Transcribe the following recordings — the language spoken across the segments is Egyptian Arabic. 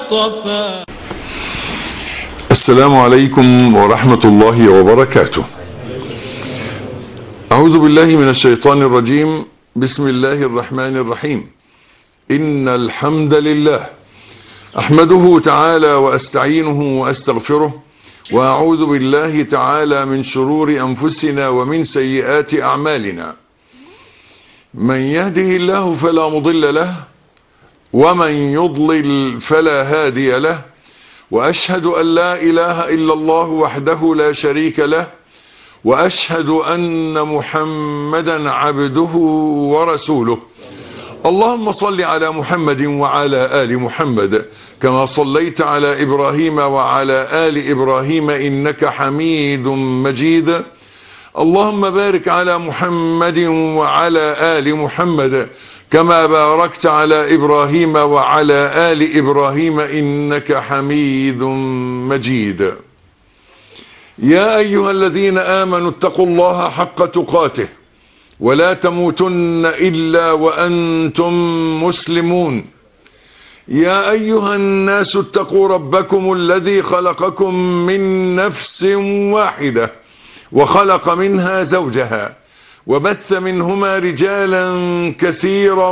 المصطفى السلام عليكم ورحمة الله وبركاته أعوذ بالله من الشيطان الرجيم بسم الله الرحمن الرحيم إن الحمد لله أحمده تعالى وأستعينه وأستغفره وأعوذ بالله تعالى من شرور أنفسنا ومن سيئات أعمالنا من يهده الله فلا مضل له ومن يضلل فلا هادي له وأشهد أن لا إله إلا الله وحده لا شريك له وأشهد أن محمدا عبده ورسوله اللهم صل على محمد وعلى آل محمد كما صليت على إبراهيم وعلى آل إبراهيم إنك حميد مجيد اللهم بارك على محمد وعلى آل محمد كما باركت على إبراهيم وعلى آل إبراهيم إنك حميد مجيد يا أيها الذين آمنوا اتقوا الله حق تقاته ولا تموتن إلا وأنتم مسلمون يا أيها الناس اتقوا ربكم الذي خلقكم من نفس واحدة وخلق منها زوجها وبث منهما رجالا كثيرا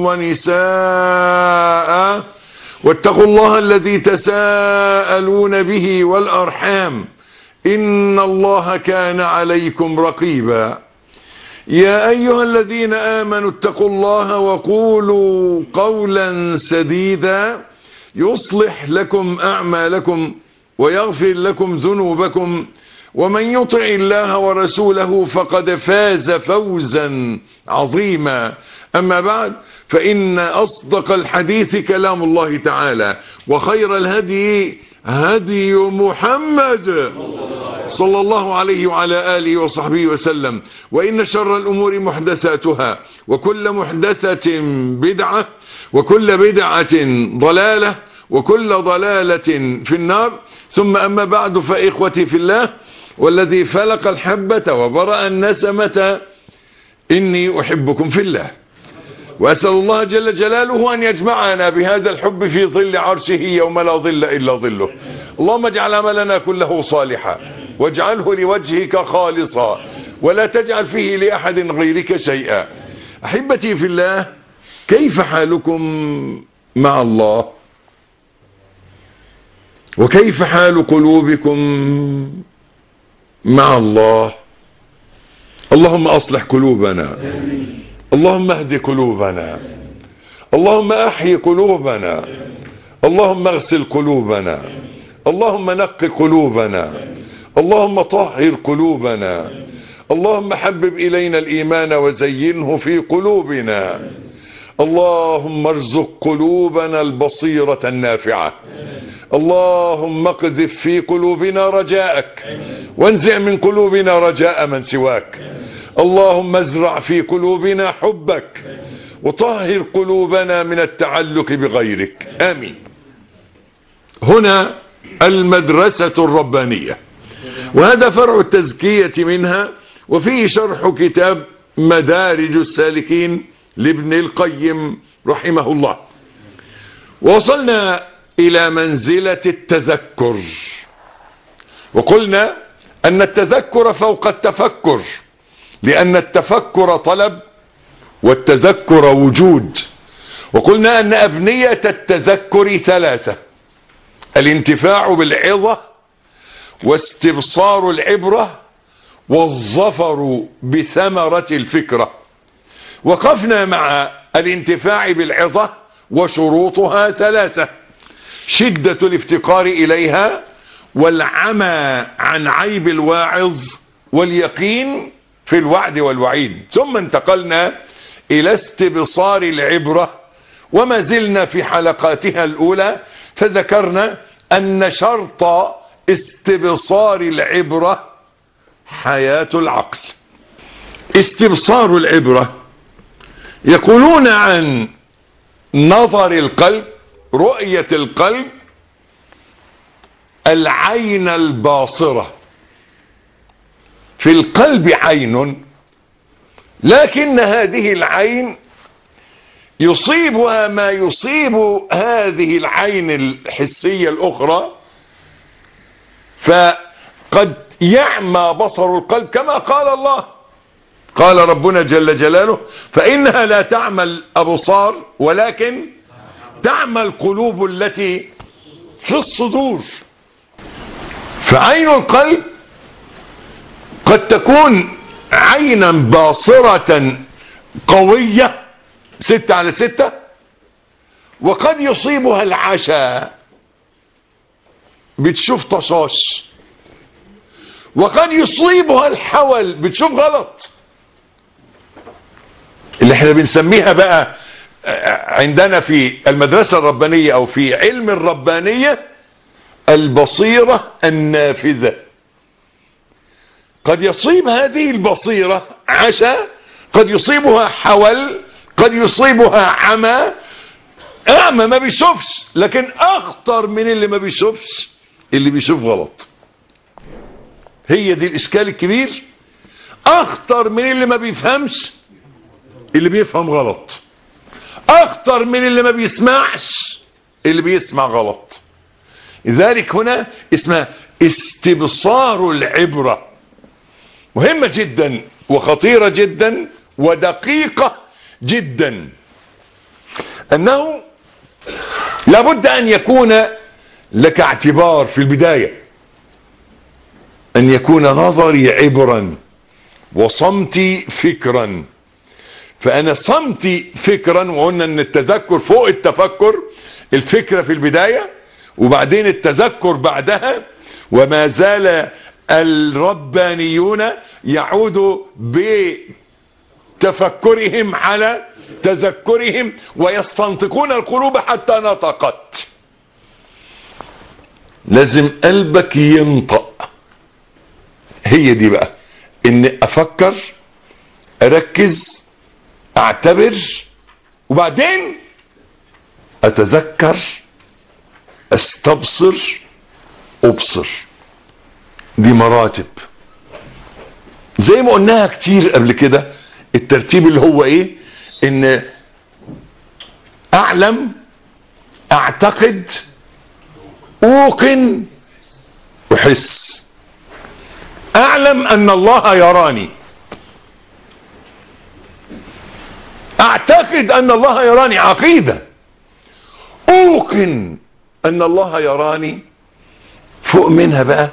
ونساء واتقوا الله الذي تساءلون به والأرحام إن الله كان عليكم رقيبا يا أيها الذين آمنوا اتقوا الله وقولوا قولا سديدا يصلح لكم أعمالكم ويغفر لكم ذنوبكم ومن يطع الله ورسوله فقد فاز فوزا عظيما أما بعد فإن أصدق الحديث كلام الله تعالى وخير الهدي هدي محمد صلى الله عليه وعلى آله وصحبه وسلم وإن شر الأمور محدثاتها وكل محدثة بدعة وكل بدعة ضلالة وكل ضلالة في النار ثم أما بعد فإخوتي في الله والذي فلق الحبة وبرأ النسمة إني أحبكم في الله وأسأل الله جل جلاله أن يجمعنا بهذا الحب في ظل عرشه يوم لا ظل إلا ظله اللهم اجعل عملنا كله صالحا واجعله لوجهك خالصا ولا تجعل فيه لأحد غيرك شيئا أحبتي في الله كيف حالكم مع الله وكيف حال قلوبكم مع الله اللهم أصلح قلوبنا اللهم اهد قلوبنا اللهم احي قلوبنا اللهم اغسل قلوبنا اللهم نق قلوبنا اللهم طهر قلوبنا اللهم حبب إلينا الإيمان وزينه في قلوبنا اللهم ارزق قلوبنا البصيرة النافعة اللهم اقذف في قلوبنا رجاءك وانزع من قلوبنا رجاء من سواك اللهم ازرع في قلوبنا حبك وطهر قلوبنا من التعلق بغيرك آمين هنا المدرسة الربانية وهذا فرع التزكية منها وفيه شرح كتاب مدارج السالكين لابن القيم رحمه الله وصلنا إلى منزلة التذكر وقلنا أن التذكر فوق التفكر لأن التفكر طلب والتذكر وجود وقلنا أن أبنية التذكر ثلاثة الانتفاع بالعظة واستبصار العبرة والظفر بثمرة الفكرة وقفنا مع الانتفاع بالعظة وشروطها ثلاثة شدة الافتقار إليها والعمى عن عيب الواعظ واليقين في الوعد والوعيد ثم انتقلنا إلى استبصار العبرة وما زلنا في حلقاتها الأولى فذكرنا أن شرط استبصار العبرة حياة العقل استبصار العبرة يقولون عن نظر القلب رؤية القلب العين الباصرة في القلب عين لكن هذه العين يصيبها ما يصيب هذه العين الحسية الأخرى فقد يعمى بصر القلب كما قال الله قال ربنا جل جلاله فإنها لا تعمى الأبصار ولكن تعمى القلوب التي في الصدور فعين القلب قد تكون عينا باصرة قوية ستة على ستة وقد يصيبها العشاء بتشوف طشاش وقد يصيبها الحول بتشوف غلط اللي احنا بنسميها بقى عندنا في المدرسة الربانية او في علم الربانية البصيرة النافذة قد يصيب هذه البصيرة عشاء قد يصيبها حول قد يصيبها عمى اعمى ما بيشوفش لكن اخطر من اللي ما بيشوفش اللي بيشوف غلط هي دي الاشكال الكبير اخطر من اللي ما بيفهمش اللي بيفهم غلط اخطر من اللي ما بيسمعش اللي بيسمع غلط لذلك هنا اسمها استبصار العبرة مهمة جدا وخطيرة جدا ودقيقة جدا انه لابد ان يكون لك اعتبار في البداية ان يكون نظري عبرا وصمتي فكرا فانا صمتي فكرا وقلنا ان التذكر فوق التفكر الفكرة في البداية وبعدين التذكر بعدها وما زال الربانيون يعود بتفكرهم على تذكرهم ويستنطقون القلوب حتى نطقت لازم قلبك ينطق هي دي بقى ان افكر اركز اعتبر وبعدين اتذكر استبصر ابصر دي مراتب زي ما قلناها كتير قبل كده الترتيب اللي هو ايه ان اعلم اعتقد اوقن احس اعلم ان الله يراني اعتقد ان الله يراني عقيدة اوقن ان الله يراني فوق منها بقى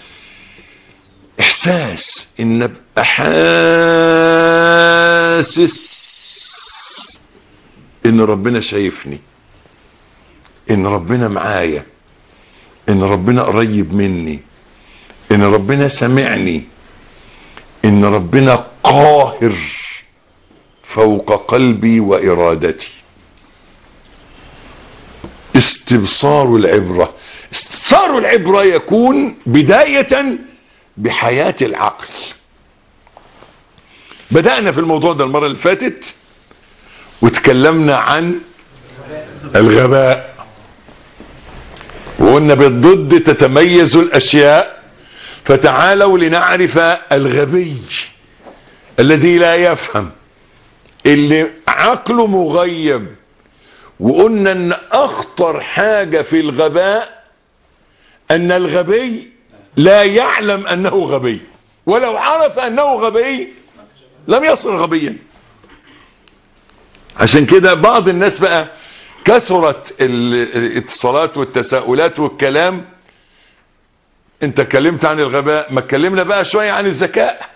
احساس ان ابقى حاسس ان ربنا شايفني ان ربنا معايا ان ربنا قريب مني ان ربنا سمعني ان ربنا قاهر فوق قلبي وارادتي استبصار العبرة استبصار العبرة يكون بداية بحياة العقل بدأنا في الموضوع ده المرة اللي فاتت وتكلمنا عن الغباء وقلنا بالضد تتميز الأشياء فتعالوا لنعرف الغبي الذي لا يفهم اللي عقله مغيب وقلنا ان اخطر حاجة في الغباء ان الغبي لا يعلم انه غبي ولو عرف انه غبي لم يصل غبيا عشان كده بعض الناس بقى كثرت الاتصالات والتساؤلات والكلام انت اتكلمت عن الغباء ما اتكلمنا بقى شوية عن الذكاء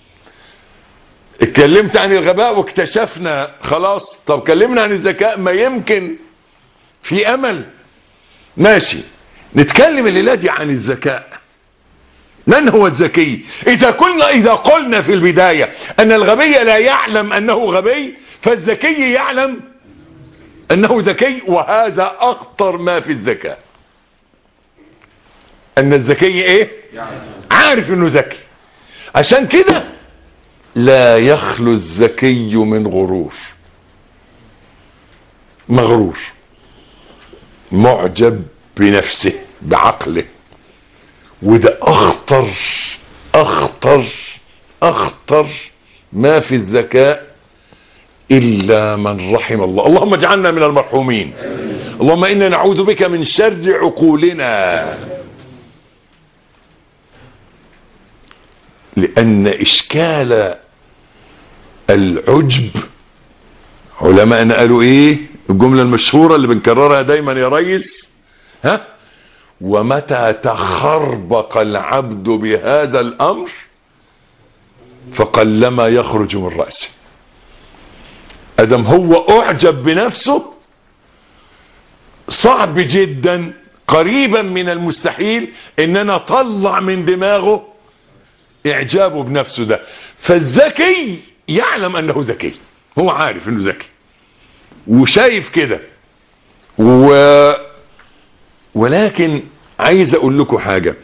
اتكلمت عن الغباء واكتشفنا خلاص طب اتكلمنا عن الذكاء ما يمكن في امل ماشي نتكلم الليلة دي عن الذكاء من هو الذكي اذا قلنا اذا قلنا في البداية ان الغبي لا يعلم انه غبي فالذكي يعلم انه ذكي وهذا اخطر ما في الذكاء ان الذكي ايه عارف انه ذكي عشان كده لا يخلو الذكي من غرور مغرور معجب بنفسه بعقله وده اخطر اخطر اخطر ما في الذكاء إلا من رحم الله اللهم اجعلنا من المرحومين اللهم إنا نعوذ بك من شر عقولنا لأن إشكال العجب علماءنا قالوا إيه الجملة المشهورة اللي بنكررها دايما يا ريس ها ومتى تخربق العبد بهذا الأمر فقلما يخرج من رأسه ادم هو اعجب بنفسه صعب جدا قريبا من المستحيل ان انا اطلع من دماغه اعجابه بنفسه ده فالذكي يعلم انه ذكي هو عارف انه ذكي وشايف كده و... ولكن عايز اقول لكم حاجة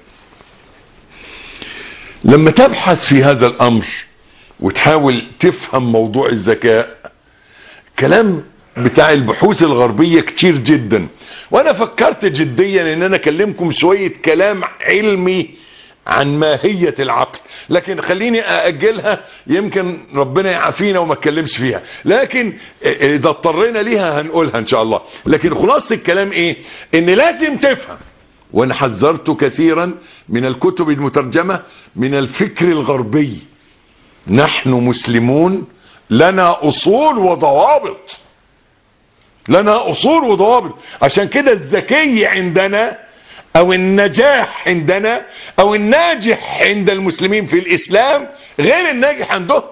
لما تبحث في هذا الامر وتحاول تفهم موضوع الذكاء كلام بتاع البحوث الغربية كتير جدا وانا فكرت جديا ان انا اكلمكم شوية كلام علمي عن ماهية العقل لكن خليني ااجلها يمكن ربنا يعافينا وما اتكلمش فيها لكن اذا اضطرينا ليها هنقولها ان شاء الله لكن خلاصة الكلام ايه ان لازم تفهم وانا حذرت كثيرا من الكتب المترجمة من الفكر الغربي نحن مسلمون لنا اصول وضوابط لنا اصول وضوابط عشان كده الذكي عندنا او النجاح عندنا او الناجح عند المسلمين في الاسلام غير الناجح عندهم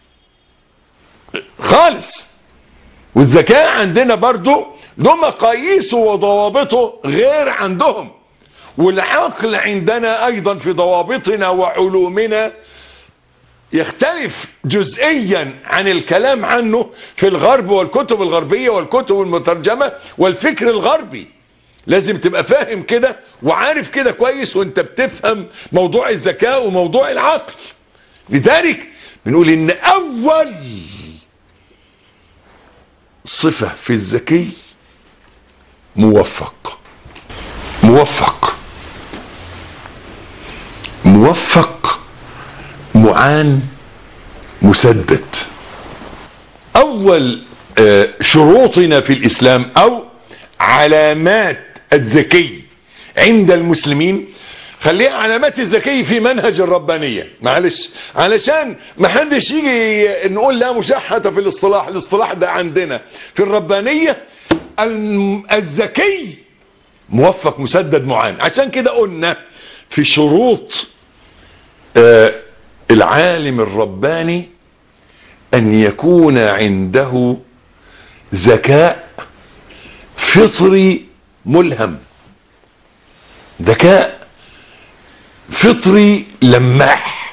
خالص والذكاء عندنا برضو له مقاييسه وضوابطه غير عندهم والعقل عندنا ايضا في ضوابطنا وعلومنا يختلف جزئيا عن الكلام عنه في الغرب والكتب الغربية والكتب المترجمة والفكر الغربي لازم تبقى فاهم كده وعارف كده كويس وانت بتفهم موضوع الذكاء وموضوع العقل لذلك بنقول ان اول صفة في الذكي موفق موفق موفق معان مسدد اول شروطنا في الاسلام او علامات الذكي عند المسلمين خليها علامات الذكي في منهج الربانية معلش علشان ما حدش يجي نقول لا مشحة في الاصطلاح الاصطلاح ده عندنا في الربانية الذكي موفق مسدد معان عشان كده قلنا في شروط آه العالم الرباني ان يكون عنده ذكاء فطري ملهم ذكاء فطري لماح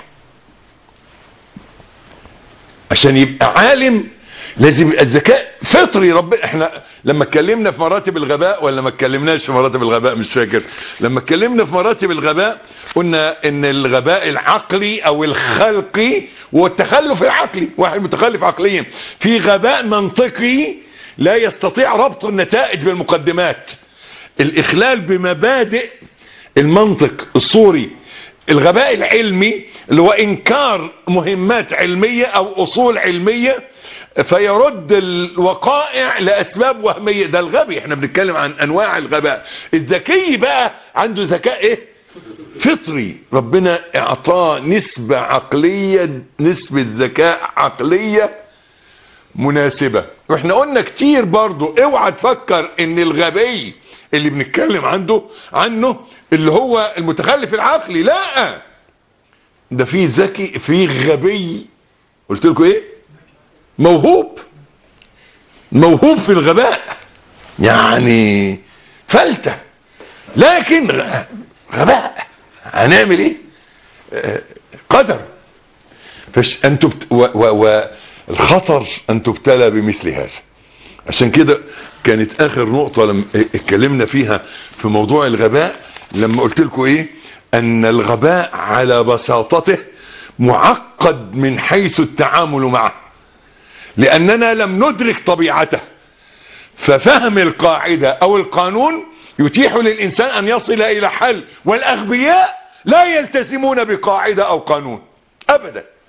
عشان يبقى عالم لازم يبقى الذكاء فطري ربنا احنا لما اتكلمنا في مراتب الغباء ولا ما اتكلمناش في مراتب الغباء مش فاكر لما اتكلمنا في مراتب الغباء قلنا ان الغباء العقلي او الخلقي والتخلف العقلي واحد متخلف عقليا في غباء منطقي لا يستطيع ربط النتائج بالمقدمات الاخلال بمبادئ المنطق الصوري الغباء العلمي اللي هو انكار مهمات علمية او اصول علمية فيرد الوقائع لاسباب وهمية ده الغبي احنا بنتكلم عن انواع الغباء الذكي بقى عنده ذكاء ايه فطري ربنا اعطاه نسبة عقلية نسبة ذكاء عقلية مناسبة واحنا قلنا كتير برضو اوعى تفكر ان الغبي اللي بنتكلم عنده عنه اللي هو المتخلف العقلي لا ده في ذكي في غبي قلت لكم ايه موهوب موهوب في الغباء يعني فلتة لكن غباء هنعمل ايه قدر فش ان تبت و و والخطر ان تبتلى بمثل هذا عشان كده كانت اخر نقطة لما اتكلمنا فيها في موضوع الغباء لما قلت لكم ايه ان الغباء على بساطته معقد من حيث التعامل معه لاننا لم ندرك طبيعته ففهم القاعدة او القانون يتيح للانسان ان يصل الى حل والاغبياء لا يلتزمون بقاعدة او قانون ابدا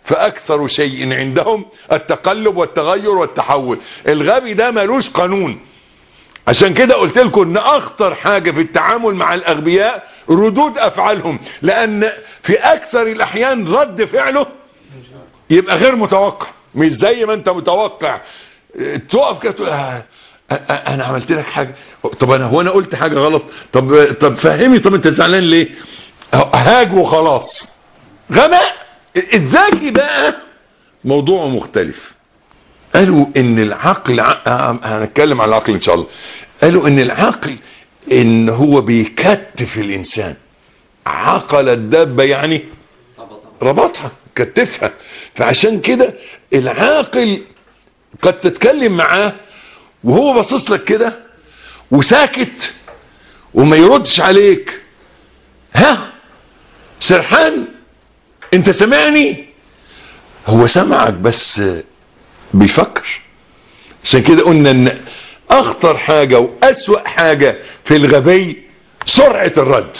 فاكثر شيء عندهم التقلب والتغير والتحول الغبي ده ملوش قانون عشان كده قلت لكم ان اخطر حاجة في التعامل مع الاغبياء ردود افعالهم لان في اكثر الاحيان رد فعله يبقى غير متوقع مش زي ما انت متوقع اه، تقف كده تقول اه، اه، انا عملت لك حاجة طب انا هو انا قلت حاجة غلط طب طب فهمي طب انت زعلان ليه اه، هاج وخلاص غباء الذكي بقى موضوع مختلف قالوا ان العقل ع- هنتكلم عن العقل ان شاء الله قالوا ان العقل ان هو بيكتف الانسان عقل الدابة يعني ربطها كتفها فعشان كده العاقل قد تتكلم معاه وهو باصص لك كده وساكت وما يردش عليك ها سرحان انت سمعني هو سمعك بس بيفكر عشان كده قلنا ان اخطر حاجة واسوأ حاجة في الغبي سرعة الرد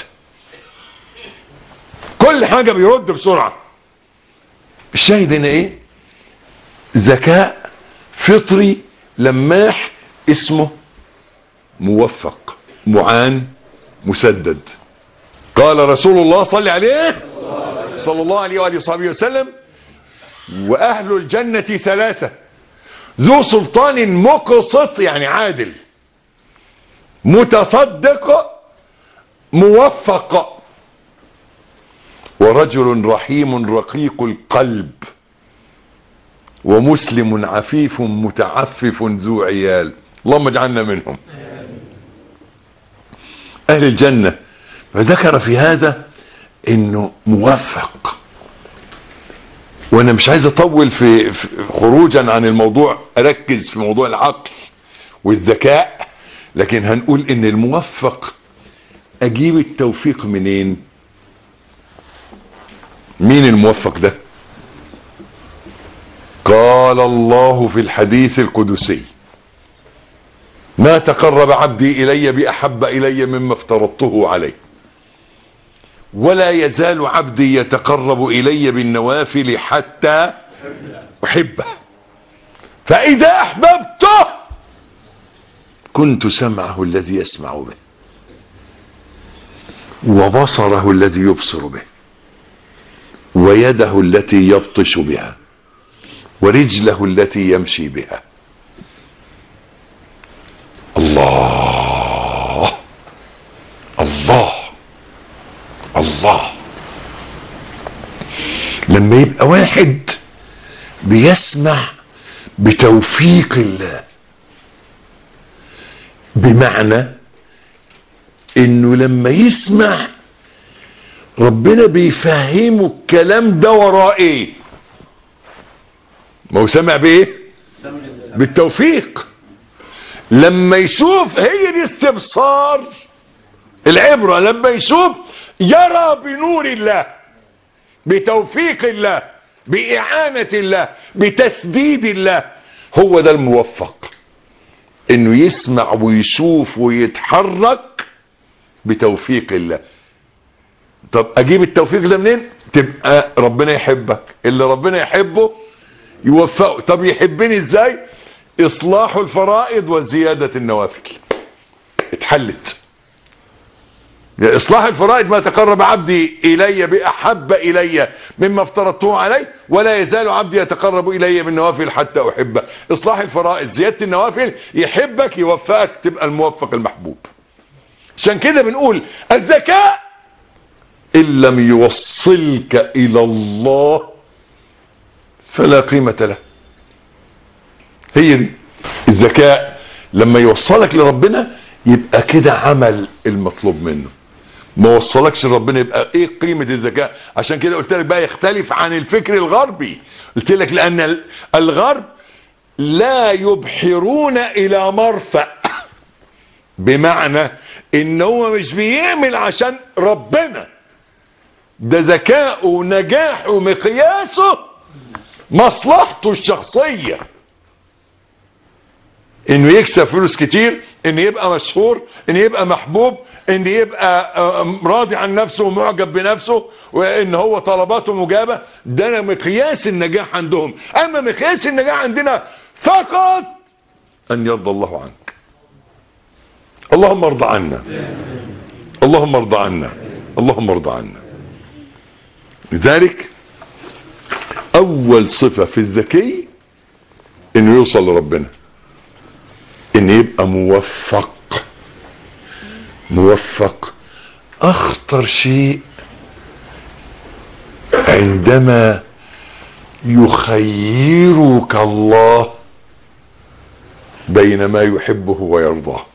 كل حاجة بيرد بسرعة الشاهد هنا ايه ذكاء فطري لماح اسمه موفق معان مسدد قال رسول الله صلى عليه صلى الله عليه وآله وصحبه وسلم وأهل الجنة ثلاثة ذو سلطان مقسط يعني عادل متصدق موفق ورجل رحيم رقيق القلب ومسلم عفيف متعفف ذو عيال اللهم اجعلنا منهم أهل الجنة فذكر في هذا انه موفق وانا مش عايز اطول في في- خروجا عن الموضوع اركز في موضوع العقل والذكاء لكن هنقول ان الموفق اجيب التوفيق منين مين الموفق ده قال الله في الحديث القدسي ما تقرب عبدي الي باحب الي مما افترضته عليه ولا يزال عبدي يتقرب الي بالنوافل حتى احبه فاذا احببته كنت سمعه الذي يسمع به وبصره الذي يبصر به ويده التي يبطش بها ورجله التي يمشي بها الله الله الله لما يبقى واحد بيسمع بتوفيق الله بمعنى انه لما يسمع ربنا بيفهمه الكلام ده وراه ايه ما هو سمع بايه بالتوفيق لما يشوف هي دي استبصار العبرة لما يشوف يرى بنور الله بتوفيق الله بإعانة الله بتسديد الله هو ده الموفق انه يسمع ويشوف ويتحرك بتوفيق الله طب اجيب التوفيق ده منين تبقى ربنا يحبك اللي ربنا يحبه يوفقه طب يحبني ازاي اصلاح الفرائض وزيادة النوافل اتحلت اصلاح الفرائض ما تقرب عبدي الي باحب الي مما افترضته عليه ولا يزال عبدي يتقرب الي بالنوافل حتى احبه اصلاح الفرائض زيادة النوافل يحبك يوفقك تبقى الموفق المحبوب عشان كده بنقول الذكاء ان لم يوصلك الى الله فلا قيمة له هي دي الذكاء لما يوصلك لربنا يبقى كده عمل المطلوب منه ما وصلكش لربنا يبقى ايه قيمة الذكاء عشان كده قلت لك بقى يختلف عن الفكر الغربي قلت لك لان ال- الغرب لا يبحرون الى مرفأ بمعنى ان هو مش بيعمل عشان ربنا ده ذكاءه ونجاحه ومقياسه مصلحته الشخصية انه يكسب فلوس كتير انه يبقى مشهور انه يبقى محبوب انه يبقى آه، راضي عن نفسه ومعجب بنفسه وان هو طلباته مجابة ده مقياس النجاح عندهم اما مقياس النجاح عندنا فقط ان يرضى الله عنك اللهم ارضى عنا اللهم ارضى عنا اللهم ارضى عنا لذلك اول صفة في الذكي انه يوصل لربنا ان يبقى موفق موفق اخطر شيء عندما يخيرك الله بين ما يحبه ويرضاه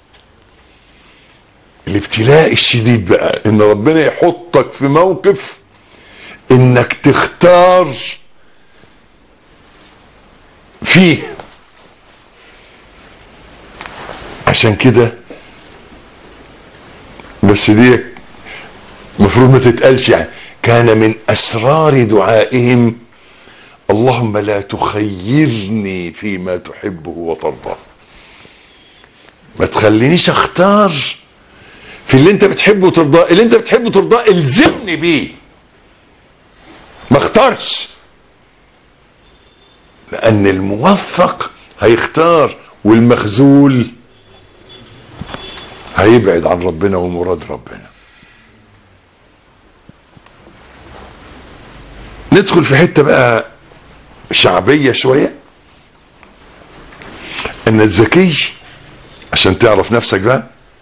الابتلاء الشديد بقى ان ربنا يحطك في موقف انك تختار فيه عشان كده بس دي المفروض ما تتقالش يعني كان من اسرار دعائهم اللهم لا تخيرني فيما تحبه وترضاه ما تخلينيش اختار في اللي انت بتحبه وترضاه اللي انت بتحبه وترضاه الزمني بيه ما اختارش لان الموفق هيختار والمخذول هيبعد عن ربنا ومراد ربنا ندخل في حتة بقى شعبية شوية ان الذكي عشان تعرف نفسك بقى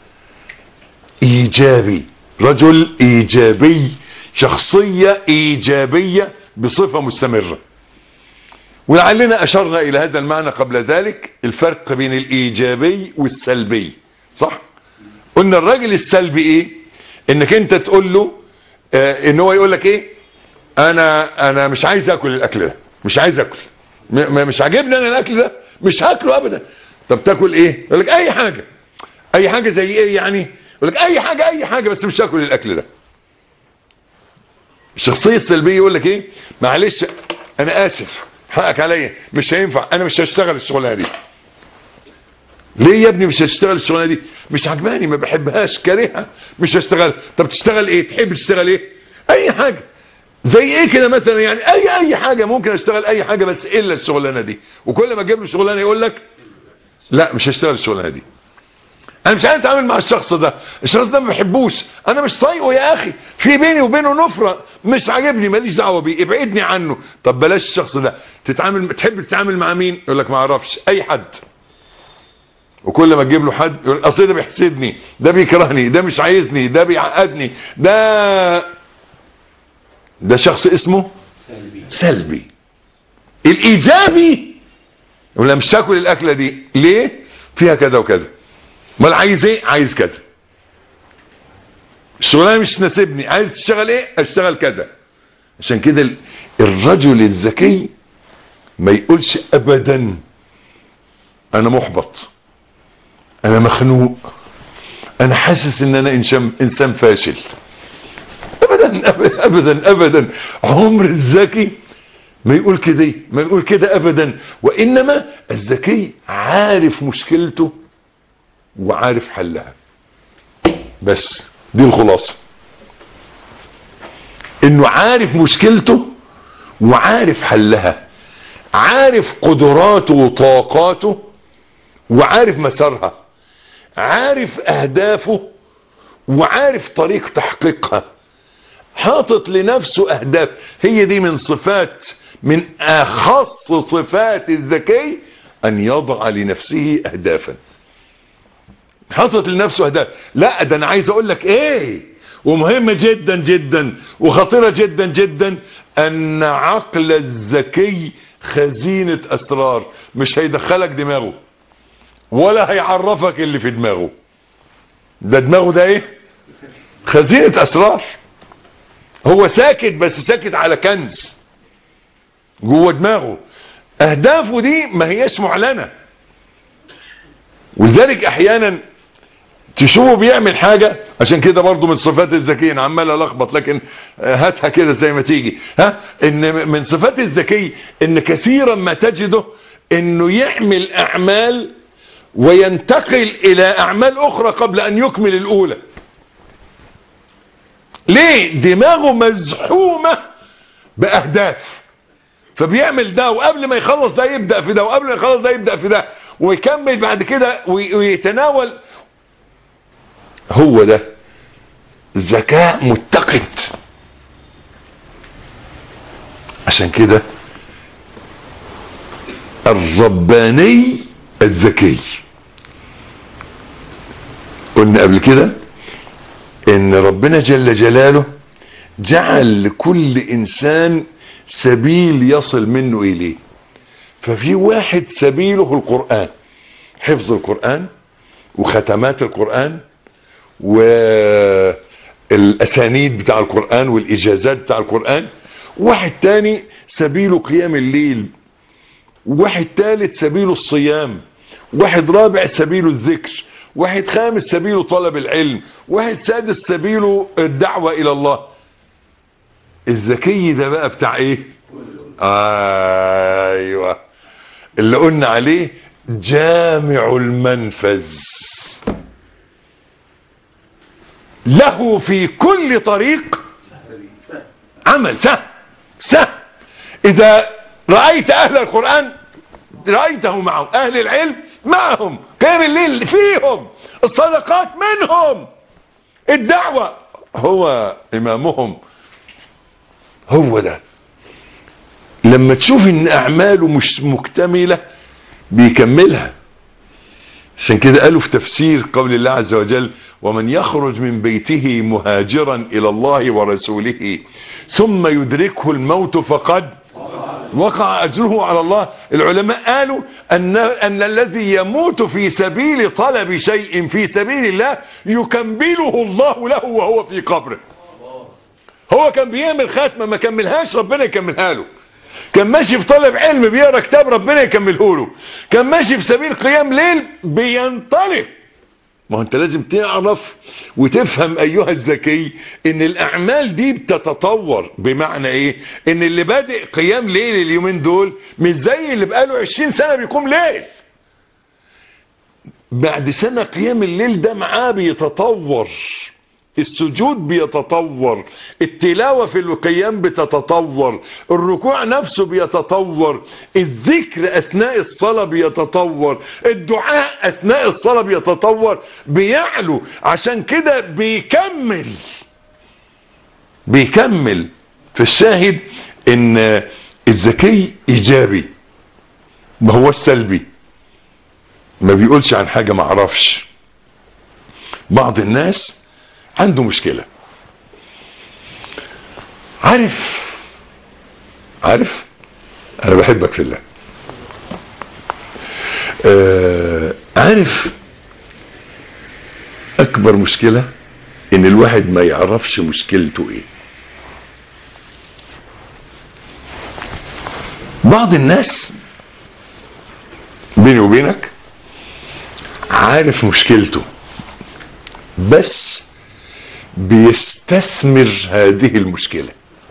ايجابي رجل ايجابي شخصية ايجابية بصفة مستمرة ولعلنا اشرنا الى هذا المعنى قبل ذلك الفرق بين الايجابي والسلبي صح قلنا الراجل السلبي ايه انك انت تقول له آه ان هو يقول لك ايه انا انا مش عايز اكل الاكل ده مش عايز اكل م- مش عاجبني انا الاكل ده مش هاكله ابدا طب تاكل ايه يقول لك اي حاجه اي حاجه زي ايه يعني يقول لك اي حاجه اي حاجه بس مش هاكل الاكل ده الشخصيه السلبيه يقول لك ايه معلش انا اسف حقك عليا مش هينفع انا مش هشتغل الشغلانه دي ليه يا ابني مش هشتغل الشغلانه دي مش عجباني ما بحبهاش كارهها مش هشتغل طب تشتغل ايه تحب تشتغل ايه اي حاجه زي ايه كده مثلا يعني اي اي حاجه ممكن اشتغل اي حاجه بس الا الشغلانه دي وكل ما اجيب له شغلانه يقول لك لا مش هشتغل الشغلانه دي انا مش عايز اتعامل مع الشخص ده الشخص ده ما بحبوش انا مش طايقه يا اخي في بيني وبينه نفره مش عاجبني ماليش دعوه بيه ابعدني عنه طب بلاش الشخص ده تتعامل تحب تتعامل مع مين يقول لك ما اعرفش اي حد وكل ما تجيب له حد يقول اصل ده بيحسدني ده بيكرهني ده مش عايزني ده بيعقدني ده ده شخص اسمه سلبي سلبي الايجابي يقول أنا مش هاكل الاكله دي ليه فيها كذا وكذا امال عايز ايه عايز كذا الشغلانه مش تناسبني عايز تشتغل ايه اشتغل كذا عشان كده ال- الرجل الذكي ما يقولش ابدا انا محبط انا مخنوق انا حاسس ان انا انسان انسان فاشل ابدا ابدا ابدا, أبداً. عمر الذكي ما يقول كده ما يقول كده ابدا وانما الذكي عارف مشكلته وعارف حلها بس دي الخلاصة انه عارف مشكلته وعارف حلها عارف قدراته وطاقاته وعارف مسارها عارف اهدافه وعارف طريق تحقيقها حاطط لنفسه اهداف هي دي من صفات من اخص صفات الذكي ان يضع لنفسه اهدافا حاطط لنفسه اهداف لا ده انا عايز اقول لك ايه ومهمة جدا جدا وخطيرة جدا جدا ان عقل الذكي خزينة اسرار مش هيدخلك دماغه ولا هيعرفك اللي في دماغه ده دماغه ده ايه خزينة اسرار هو ساكت بس ساكت على كنز جوه دماغه اهدافه دي ما هياش معلنة ولذلك احيانا تشوفه بيعمل حاجة عشان كده برضو من صفات الذكي انا عمال الخبط لكن هاتها كده زي ما تيجي ها ان من صفات الذكي ان كثيرا ما تجده انه يعمل اعمال وينتقل الى اعمال اخرى قبل ان يكمل الاولى ليه دماغه مزحومة باهداف فبيعمل ده وقبل ما يخلص ده يبدأ في ده وقبل ما يخلص ده يبدأ في ده ويكمل بعد كده ويتناول هو ده ذكاء متقد عشان كده الرباني الذكي قلنا قبل كده ان ربنا جل جلاله جعل لكل انسان سبيل يصل منه اليه ففي واحد سبيله القرآن حفظ القرآن وختمات القرآن والاسانيد بتاع القرآن والاجازات بتاع القرآن واحد تاني سبيله قيام الليل واحد ثالث سبيله الصيام واحد رابع سبيله الذكر واحد خامس سبيله طلب العلم واحد سادس سبيله الدعوة الى الله الذكي ده بقى بتاع ايه ايوه اللي قلنا عليه جامع المنفذ له في كل طريق عمل سهل سهل اذا رأيت اهل القرآن رأيته معهم اهل العلم معهم قيام الليل فيهم الصدقات منهم الدعوة هو امامهم هو ده لما تشوف ان اعماله مش مكتملة بيكملها عشان كده قالوا في تفسير قول الله عز وجل ومن يخرج من بيته مهاجرا الى الله ورسوله ثم يدركه الموت فقد وقع اجره على الله العلماء قالوا ان, أن الذي يموت في سبيل طلب شيء في سبيل الله يكمله الله له وهو في قبره هو كان بيعمل خاتمة ما كملهاش ربنا يكملها له كان ماشي في طالب علم بيقرا كتاب ربنا يكمله له كان ماشي في سبيل قيام ليل بينطلق ما هو انت لازم تعرف وتفهم ايها الذكي ان الاعمال دي بتتطور بمعنى ايه ان اللي بادئ قيام ليل اليومين دول مش زي اللي بقاله 20 سنة بيقوم ليل بعد سنة قيام الليل ده معاه بيتطور السجود بيتطور التلاوة في القيام بتتطور الركوع نفسه بيتطور الذكر أثناء الصلاة بيتطور الدعاء أثناء الصلاة بيتطور بيعلو عشان كده بيكمل بيكمل في الشاهد ان الذكي ايجابي ما هو السلبي ما بيقولش عن حاجة ما عرفش بعض الناس عنده مشكلة عارف عارف انا بحبك في الله آه عارف اكبر مشكلة ان الواحد ما يعرفش مشكلته ايه بعض الناس بيني وبينك عارف مشكلته بس بيستثمر هذه المشكلة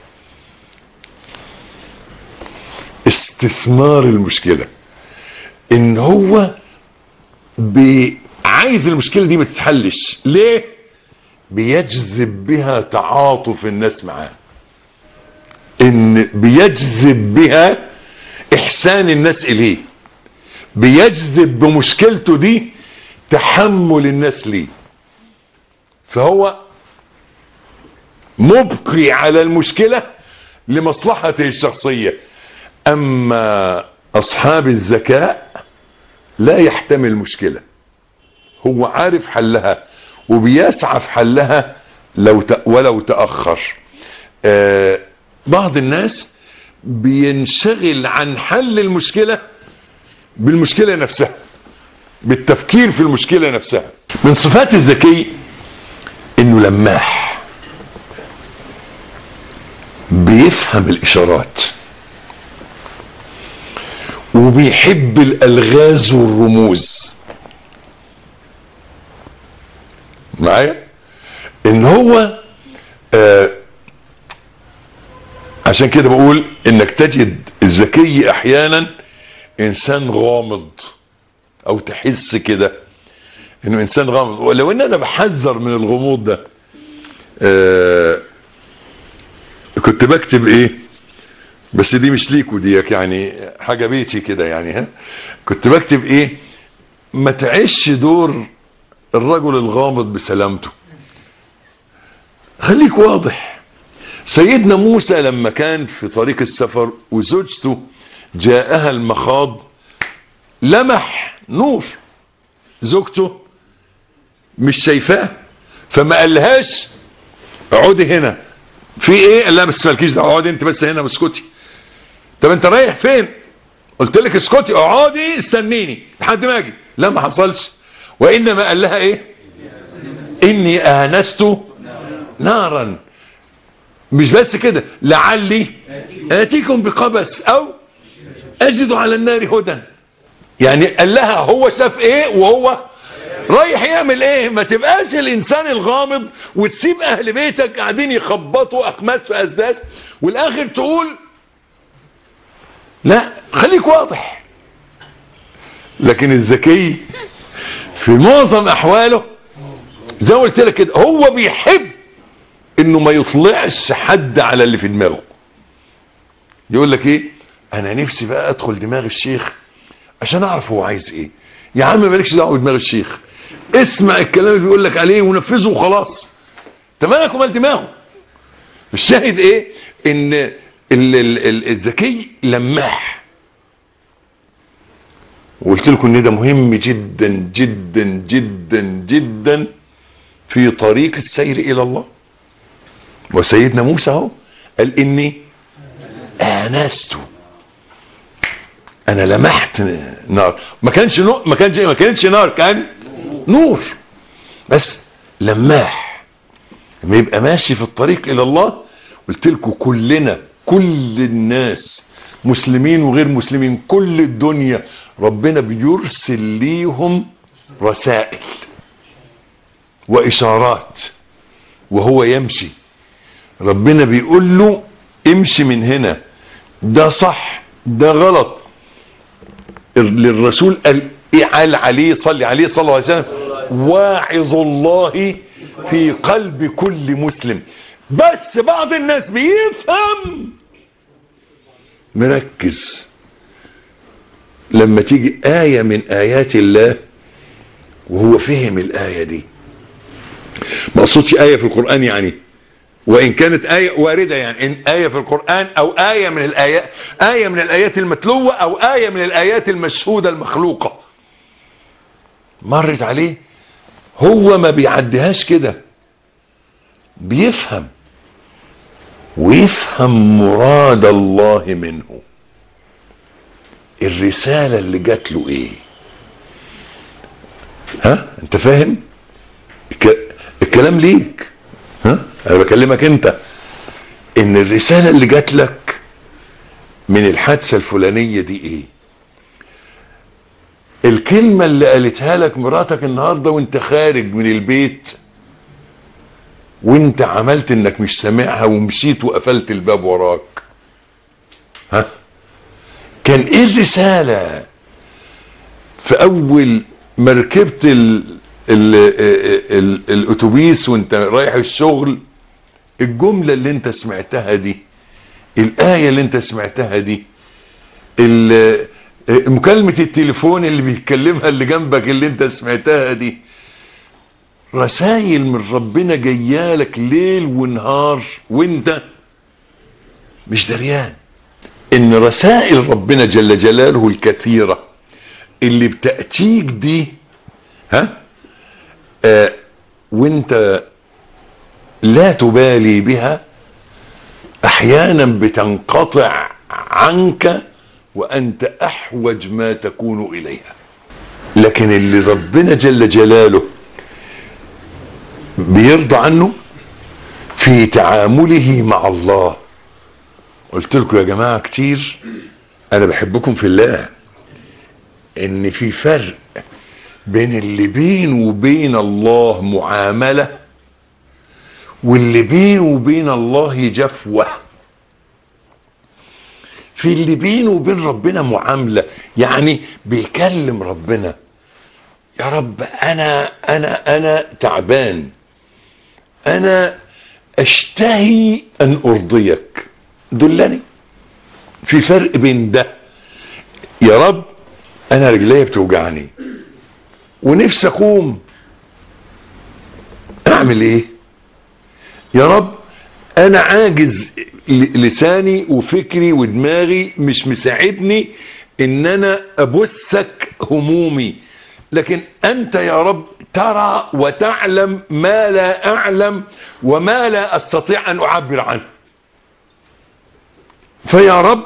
استثمار المشكلة ان هو بي عايز المشكلة دي ما تتحلش ليه بيجذب بها تعاطف الناس معاه ان بيجذب بها احسان الناس اليه بيجذب بمشكلته دي تحمل الناس ليه فهو مبقي على المشكلة لمصلحته الشخصية اما اصحاب الذكاء لا يحتمل مشكلة هو عارف حلها وبيسعى في حلها لو ت... ولو تأخر آه بعض الناس بينشغل عن حل المشكلة بالمشكلة نفسها بالتفكير في المشكلة نفسها من صفات الذكي انه لماح بيفهم الاشارات وبيحب الالغاز والرموز معايا ان هو آه عشان كده بقول انك تجد الذكي احيانا انسان غامض او تحس كده انه انسان غامض ولو ان انا بحذر من الغموض ده آه كنت بكتب ايه بس دي مش ليكوا ديك يعني حاجة بيتي كده يعني ها كنت بكتب ايه ما تعيش دور الرجل الغامض بسلامته خليك واضح سيدنا موسى لما كان في طريق السفر وزوجته جاءها المخاض لمح نور زوجته مش شايفاه فما قالهاش اقعدي هنا في ايه لا بس مالكيش دعوه اقعدي انت بس هنا واسكتي طب انت رايح فين قلت لك اسكتي اقعدي استنيني لحد ما اجي لا ما حصلش وانما قال لها ايه اني انست نارا مش بس كده لعلي اتيكم بقبس او اجد على النار هدى يعني قال لها هو شاف ايه وهو رايح يعمل ايه ما تبقاش الانسان الغامض وتسيب اهل بيتك قاعدين يخبطوا اخماس في اسداس والاخر تقول لا خليك واضح لكن الذكي في معظم احواله زي ما قلت لك كده هو بيحب انه ما يطلعش حد على اللي في دماغه يقول لك ايه انا نفسي بقى ادخل دماغ الشيخ عشان اعرف هو عايز ايه يا عم مالكش دعوه بدماغ الشيخ اسمع الكلام اللي بيقول لك عليه ونفذه وخلاص انت مالك ومال دماغه الشاهد ايه ان ال- ال- ال- الذكي لماح وقلت لكم ان ده مهم جدا جدا جدا جدا في طريق السير الى الله وسيدنا موسى اهو قال اني انست انا لمحت نار ما كانش نو... ما كانش ما كانتش نار كان نور بس لماح لما يبقى ماشي في الطريق الى الله قلت لكم كلنا كل الناس مسلمين وغير مسلمين كل الدنيا ربنا بيرسل ليهم رسائل واشارات وهو يمشي ربنا بيقول له امشي من هنا ده صح ده غلط للرسول قال قال عليه صلي عليه صلى الله عليه وسلم واعظ الله في قلب كل مسلم بس بعض الناس بيفهم مركز لما تيجي آية من آيات الله وهو فهم الآية دي ما اقصدش آية في القرآن يعني وإن كانت آية واردة يعني إن آية في القرآن أو آية من الآيات آية من الآيات المتلوة أو آية من الآيات المشهودة المخلوقة مرت عليه هو ما بيعديهاش كده بيفهم ويفهم مراد الله منه الرسالة اللي جات له ايه ها انت فاهم الك- الكلام ليك ها انا بكلمك انت ان الرسالة اللي جات لك من الحادثة الفلانية دي ايه الكلمة اللي قالتها لك مراتك النهاردة وانت خارج من البيت وانت عملت انك مش سامعها ومشيت وقفلت الباب وراك ها كان ايه الرسالة في اول ما ركبت ال ال ال الاتوبيس وانت رايح الشغل الجملة اللي انت سمعتها دي الآية اللي انت سمعتها دي ال- مكالمة التليفون اللي بيتكلمها اللي جنبك اللي انت سمعتها دي رسائل من ربنا جيالك ليل ونهار وانت مش دريان ان رسائل ربنا جل جلاله الكثيرة اللي بتأتيك دي ها آه وانت لا تبالي بها احيانا بتنقطع عنك وانت احوج ما تكون اليها لكن اللي ربنا جل جلاله بيرضى عنه في تعامله مع الله قلت لكم يا جماعة كتير انا بحبكم في الله ان في فرق بين اللي بينه وبين الله معاملة واللي بينه وبين الله جفوة في اللي بينه وبين ربنا معاملة يعني بيكلم ربنا يا رب انا انا انا تعبان انا اشتهي ان ارضيك دلني في فرق بين ده يا رب انا رجلي بتوجعني ونفسي اقوم اعمل ايه يا رب انا عاجز لساني وفكري ودماغي مش مساعدني ان انا ابثك همومي لكن انت يا رب ترى وتعلم ما لا اعلم وما لا استطيع ان اعبر عنه فيا رب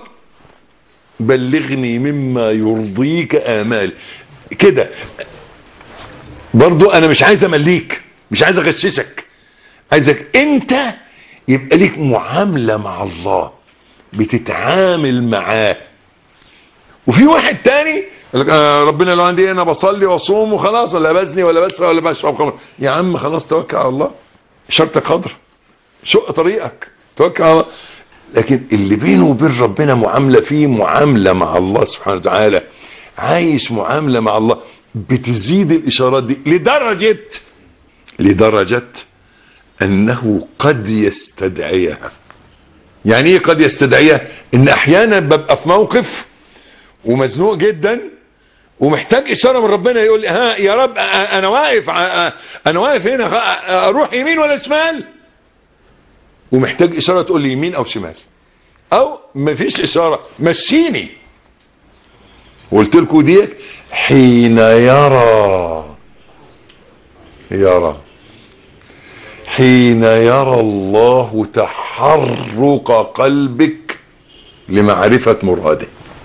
بلغني مما يرضيك امال كده برضو انا مش عايز امليك مش عايز اغششك عايزك انت يبقى ليك معاملة مع الله بتتعامل معاه وفي واحد تاني يقول لك آه ربنا لو عندي انا بصلي واصوم وخلاص ولا بزني ولا بسرق ولا بشرب خمر يا عم خلاص توكل على الله شرطك خضر شق طريقك توكل على الله لكن اللي بينه وبين ربنا معاملة فيه معاملة مع الله سبحانه وتعالى عايش معاملة مع الله بتزيد الاشارات دي لدرجة لدرجة انه قد يستدعيها يعني ايه قد يستدعيها ان احيانا ببقى في موقف ومزنوق جدا ومحتاج اشاره من ربنا يقول لي ها يا رب انا واقف انا واقف هنا اروح يمين ولا شمال ومحتاج اشاره تقول لي يمين او شمال او مفيش اشاره مشيني قلت لكم ديك حين يرى يرى حين يرى الله تحرك قلبك لمعرفة مراده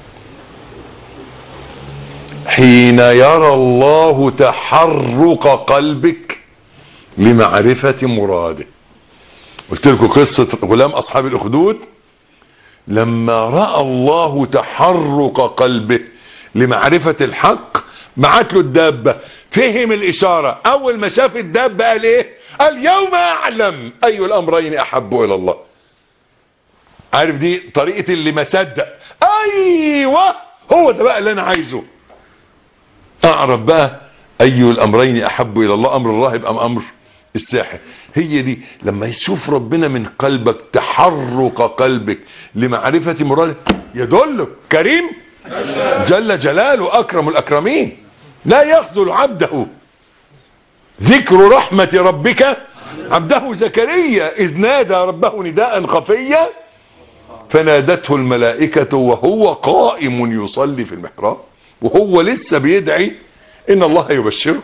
حين يرى الله تحرك قلبك لمعرفة مراده قلت لكم قصة غلام أصحاب الأخدود لما رأى الله تحرك قلبه لمعرفة الحق بعت له الدابة فهم الإشارة أول ما شاف الدابة قال إيه اليوم أعلم أي الأمرين أحب إلى الله عارف دي طريقة اللي ما صدق أيوة هو ده بقى اللي أنا عايزه أعرف بقى أي الأمرين أحب إلى الله أمر الله يبقى أمر الساحر هي دي لما يشوف ربنا من قلبك تحرك قلبك لمعرفة مراده يدلك كريم جل جلاله أكرم الأكرمين لا يخذل عبده ذكر رحمة ربك عبده زكريا إذ نادى ربه نداء خفيا فنادته الملائكة وهو قائم يصلي في المحراب وهو لسه بيدعي إن الله يبشرك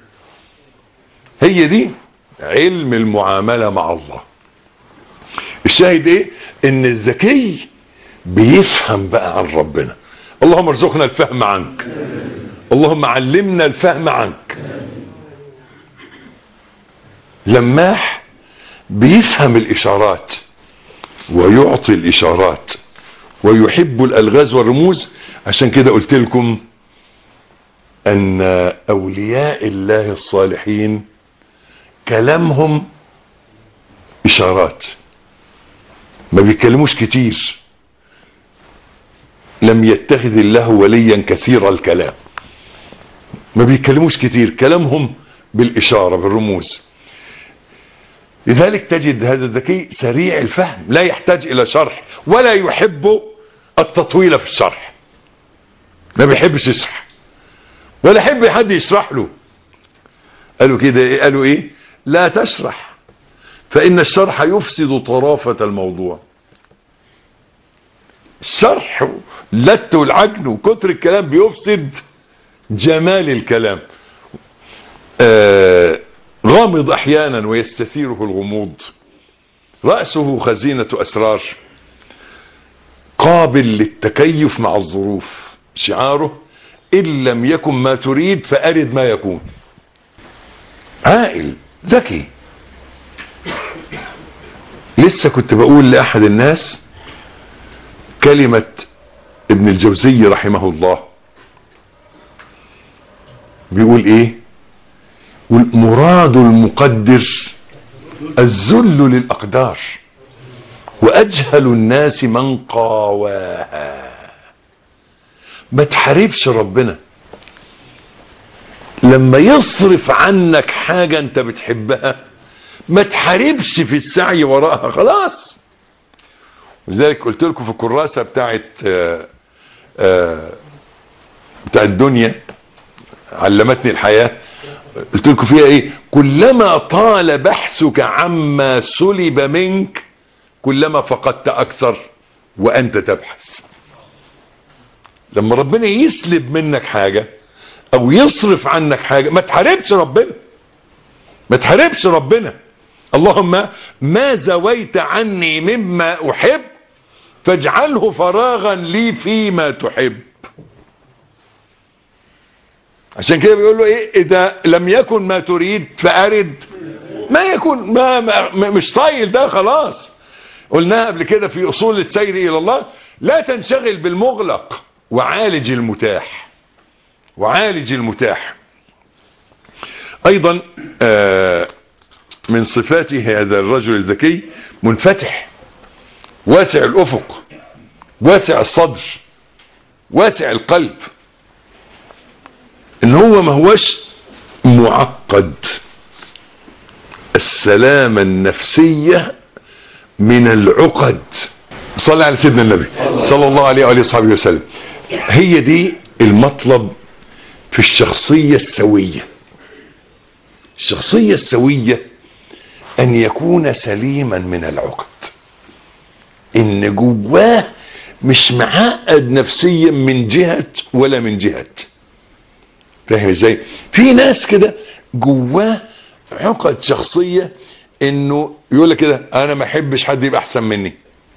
هي دي علم المعاملة مع الله الشاهد ايه ان الذكي بيفهم بقى عن ربنا اللهم ارزقنا الفهم عنك اللهم علمنا الفهم عنك لماح بيفهم الاشارات ويعطي الاشارات ويحب الالغاز والرموز عشان كده قلت لكم ان اولياء الله الصالحين كلامهم اشارات ما بيتكلموش كتير لم يتخذ الله وليا كثير الكلام ما بيتكلموش كتير كلامهم بالاشاره بالرموز لذلك تجد هذا الذكي سريع الفهم لا يحتاج الى شرح ولا يحب التطويل في الشرح ما بيحبش يشرح ولا يحب حد يشرح له قالوا كده ايه قالوا ايه لا تشرح فإن الشرح يفسد طرافة الموضوع الشرح لت والعجن وكتر الكلام بيفسد جمال الكلام آه غامض أحيانا ويستثيره الغموض رأسه خزينة أسرار قابل للتكيف مع الظروف شعاره إن لم يكن ما تريد فأرد ما يكون عاقل ذكي لسه كنت بقول لأحد الناس كلمة ابن الجوزي رحمه الله بيقول ايه مراد المقدر الذل للأقدار وأجهل الناس من قاواها ما تحاربش ربنا لما يصرف عنك حاجة انت بتحبها ما تحاربش في السعي وراءها خلاص ولذلك قلت لكم في الكراسة بتاعت آه، آه، بتاع الدنيا علمتني الحياة قلت لكم فيها ايه كلما طال بحثك عما سلب منك كلما فقدت اكثر وانت تبحث لما ربنا يسلب منك حاجة او يصرف عنك حاجة ما تحاربش ربنا ما تحاربش ربنا اللهم ما زويت عني مما احب فاجعله فراغا لي فيما تحب عشان كده بيقول له ايه اذا لم يكن ما تريد فارد ما يكون ما, ما ما- مش صايل ده خلاص قلناها قبل كده في اصول السير الى الله لا تنشغل بالمغلق وعالج المتاح وعالج المتاح ايضا آه، من صفات هذا الرجل الذكي منفتح واسع الافق واسع الصدر واسع القلب ان هو ما هوش معقد السلامة النفسية من العقد صلى على سيدنا النبي صلى الله عليه وآله وصحبه وسلم هي دي المطلب في الشخصية السوية الشخصية السوية ان يكون سليما من العقد ان جواه مش معقد نفسيا من جهة ولا من جهة فاهم ازاي في ناس كده جواه عقد شخصية انه يقول لك كده انا ما احبش حد يبقى احسن مني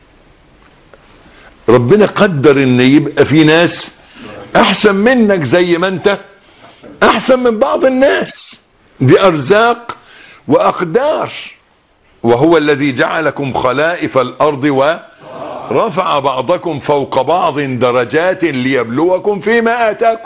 ربنا قدر ان يبقى في ناس احسن منك زي ما انت احسن من بعض الناس دي ارزاق واقدار وهو الذي جعلكم خلائف الارض ورفع بعضكم فوق بعض درجات ليبلوكم فيما اتاكم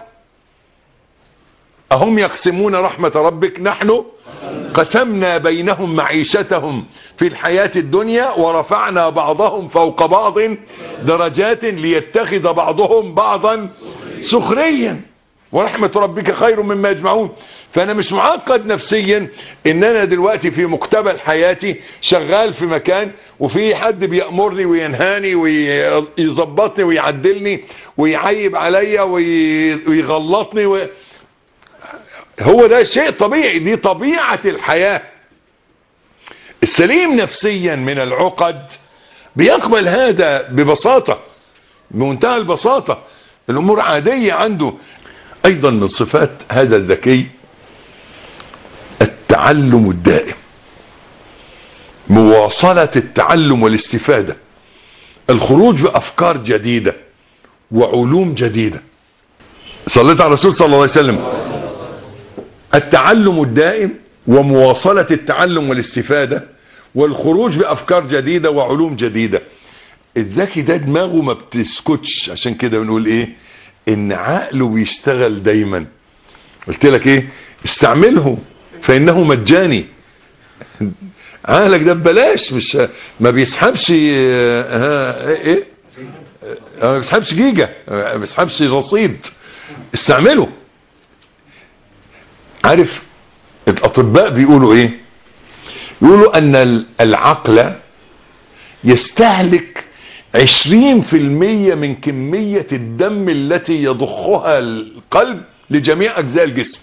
أهم يقسمون رحمة ربك نحن قسمنا بينهم معيشتهم في الحياة الدنيا ورفعنا بعضهم فوق بعض درجات ليتخذ بعضهم بعضا سخريا ورحمة ربك خير مما يجمعون فأنا مش معقد نفسيا إن أنا دلوقتي في مقتبل حياتي شغال في مكان وفي حد بيأمرني وينهاني ويظبطني ويعدلني ويعيب عليا وي- ويغلطني و... هو ده شيء طبيعي دي طبيعة الحياة السليم نفسيا من العقد بيقبل هذا ببساطة بمنتهى البساطة الأمور عادية عنده أيضا من صفات هذا الذكي التعلم الدائم مواصلة التعلم والاستفادة الخروج بأفكار جديدة وعلوم جديدة صليت على الرسول صلى الله عليه وسلم التعلم الدائم ومواصلة التعلم والاستفادة والخروج بأفكار جديدة وعلوم جديدة الذكي ده دماغه ما بتسكتش عشان كده بنقول ايه ان عقله بيشتغل دايما قلت لك ايه استعمله فانه مجاني عقلك ده ببلاش مش ما بيسحبش آه، ها ايه آه، ما بيسحبش جيجا ما بيسحبش رصيد استعمله عارف الاطباء بيقولوا ايه يقولوا ان العقل يستهلك عشرين في المية من كمية الدم التي يضخها القلب لجميع اجزاء الجسم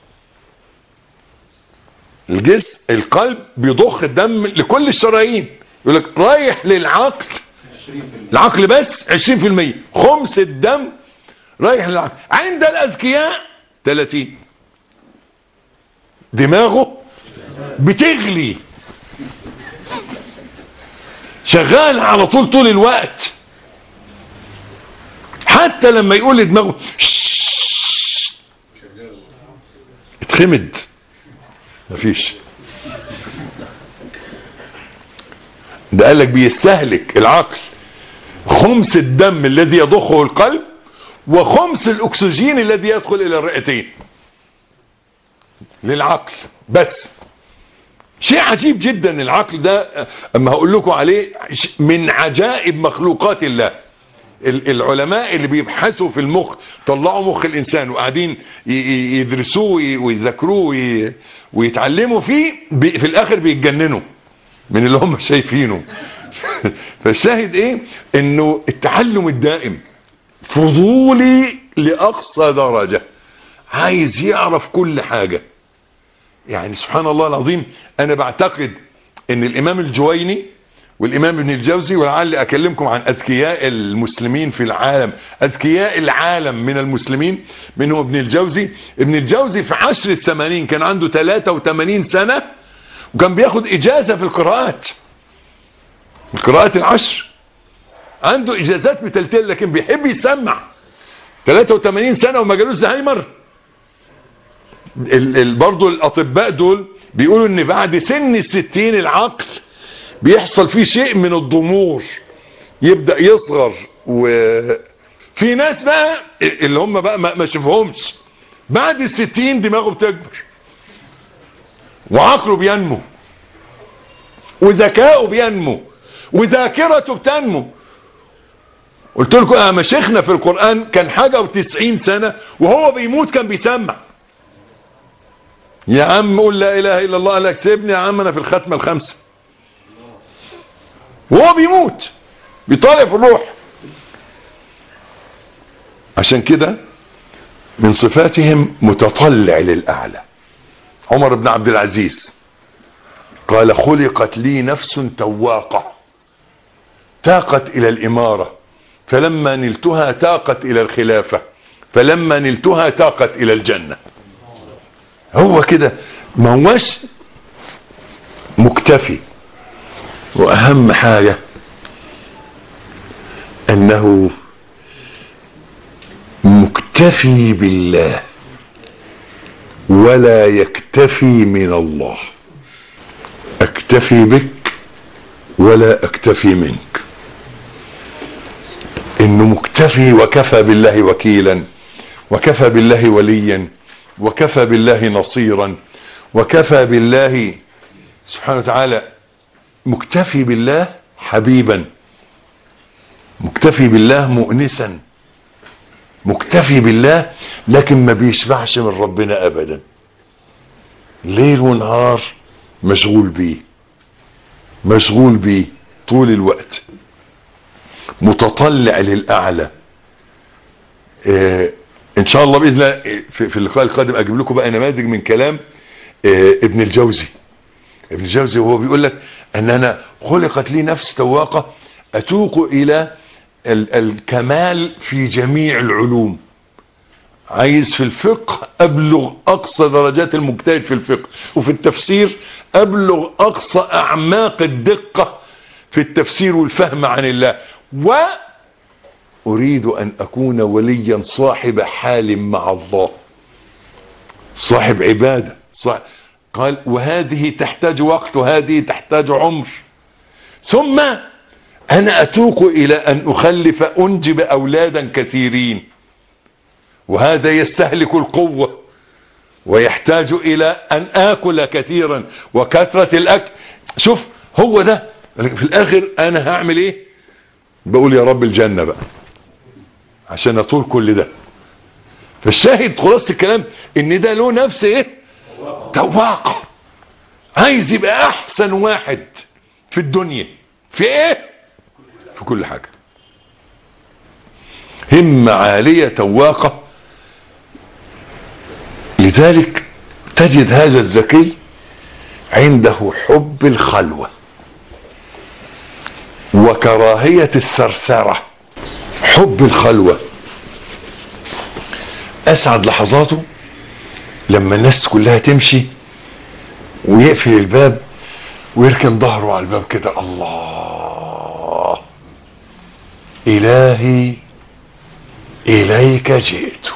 الجسم القلب بيضخ الدم لكل الشرايين يقول لك رايح للعقل العقل بس عشرين في المية خمس الدم رايح للعقل عند الاذكياء 30 دماغه بتغلي شغال على طول طول الوقت حتى لما يقول لدماغه "شش". اتخمد مفيش ده قال لك بيستهلك العقل خمس الدم الذي يضخه القلب وخمس الاكسجين الذي يدخل الى الرئتين للعقل بس شيء عجيب جدا العقل ده اما هقول لكم عليه من عجائب مخلوقات الله ال- العلماء اللي بيبحثوا في المخ طلعوا مخ الانسان وقاعدين ي- ي- يدرسوه وي- ويذاكروه وي- ويتعلموا فيه بي في الاخر بيتجننوا من اللي هم شايفينه فالشاهد ايه انه التعلم الدائم فضولي لاقصى درجة عايز يعرف كل حاجة يعني سبحان الله العظيم انا بعتقد ان الامام الجويني والامام ابن الجوزي ولعل اكلمكم عن اذكياء المسلمين في العالم اذكياء العالم من المسلمين منهم ابن الجوزي ابن الجوزي في عشر الثمانين كان عنده 83 سنة وكان بياخد اجازة في القراءات القراءات العشر عنده اجازات بتلتين لكن بيحب يسمع 83 سنة وما جالوش زهايمر ال- ال- برضو الاطباء دول بيقولوا ان بعد سن الستين العقل بيحصل فيه شيء من الضمور يبدأ يصغر وفي ناس بقى اللي هم بقى ما ما شافهمش بعد الستين دماغه بتكبر وعقله بينمو وذكاؤه بينمو وذاكرته بتنمو قلت لكم اه مشيخنا في القرآن كان حاجة وتسعين سنة وهو بيموت كان بيسمع يا عم قول لا اله الا الله قال لك سيبني يا عم انا في الختمة الخمسة وهو بيموت بيطالع في الروح عشان كده من صفاتهم متطلع للأعلى عمر بن عبد العزيز قال خلقت لي نفس تواقة تاقت إلى الإمارة فلما نلتها تاقت إلى الخلافة فلما نلتها تاقت إلى الجنة هو كده ما هوش مكتفي وأهم حاجة أنه مكتفي بالله ولا يكتفي من الله أكتفي بك ولا أكتفي منك إنه مكتفي وكفى بالله وكيلا وكفى بالله وليا وكفى بالله نصيرا وكفى بالله سبحانه وتعالى مكتفي بالله حبيبا مكتفي بالله مؤنسا مكتفي بالله لكن ما بيشبعش من ربنا ابدا ليل ونهار مشغول بيه مشغول بيه طول الوقت متطلع للاعلى آه ان شاء الله باذن الله في, في اللقاء القادم اجيب لكم بقى نماذج من كلام آه ابن الجوزي ابن الجوزي وهو بيقول لك ان انا خلقت لي نفس تواقة اتوق الى ال الكمال في جميع العلوم عايز في الفقه ابلغ اقصى درجات المجتهد في الفقه وفي التفسير ابلغ اقصى اعماق الدقة في التفسير والفهم عن الله واريد ان اكون وليا صاحب حال مع الله صاحب عبادة صاحب قال وهذه تحتاج وقت وهذه تحتاج عمر ثم انا اتوق الى ان اخلف انجب اولادا كثيرين وهذا يستهلك القوة ويحتاج الى ان اكل كثيرا وكثرة الاكل شوف هو ده في الاخر انا هعمل ايه بقول يا رب الجنة بقى عشان اطول كل ده فالشاهد خلاصة الكلام ان ده له نفس ايه تواقع عايز يبقى احسن واحد في الدنيا في ايه في كل حاجة همة عالية تواقة لذلك تجد هذا الذكي عنده حب الخلوة وكراهية الثرثرة حب الخلوة اسعد لحظاته لما الناس كلها تمشي ويقفل الباب ويركن ظهره على الباب كده الله الهي اليك جئت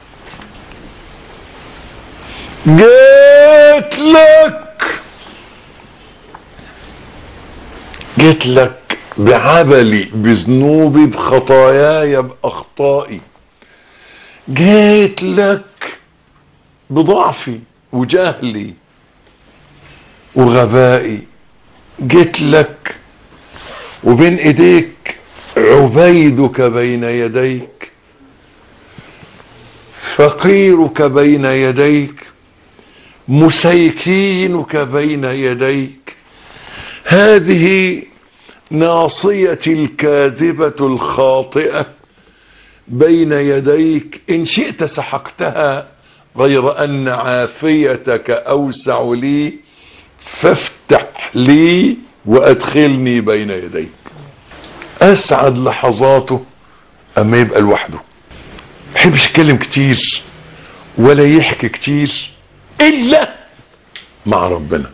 جيت لك جيت لك بعبلي بذنوبي بخطاياي باخطائي جيت لك بضعفي وجهلي وغبائي جيت لك وبين ايديك عبيدك بين يديك فقيرك بين يديك مسيكينك بين يديك هذه ناصيتي الكاذبة الخاطئة بين يديك إن شئت سحقتها غير أن عافيتك أوسع لي فافتح لي وأدخلني بين يديك أسعد لحظاته أما يبقى لوحده محبش يتكلم كتير ولا يحكي كتير إلا مع ربنا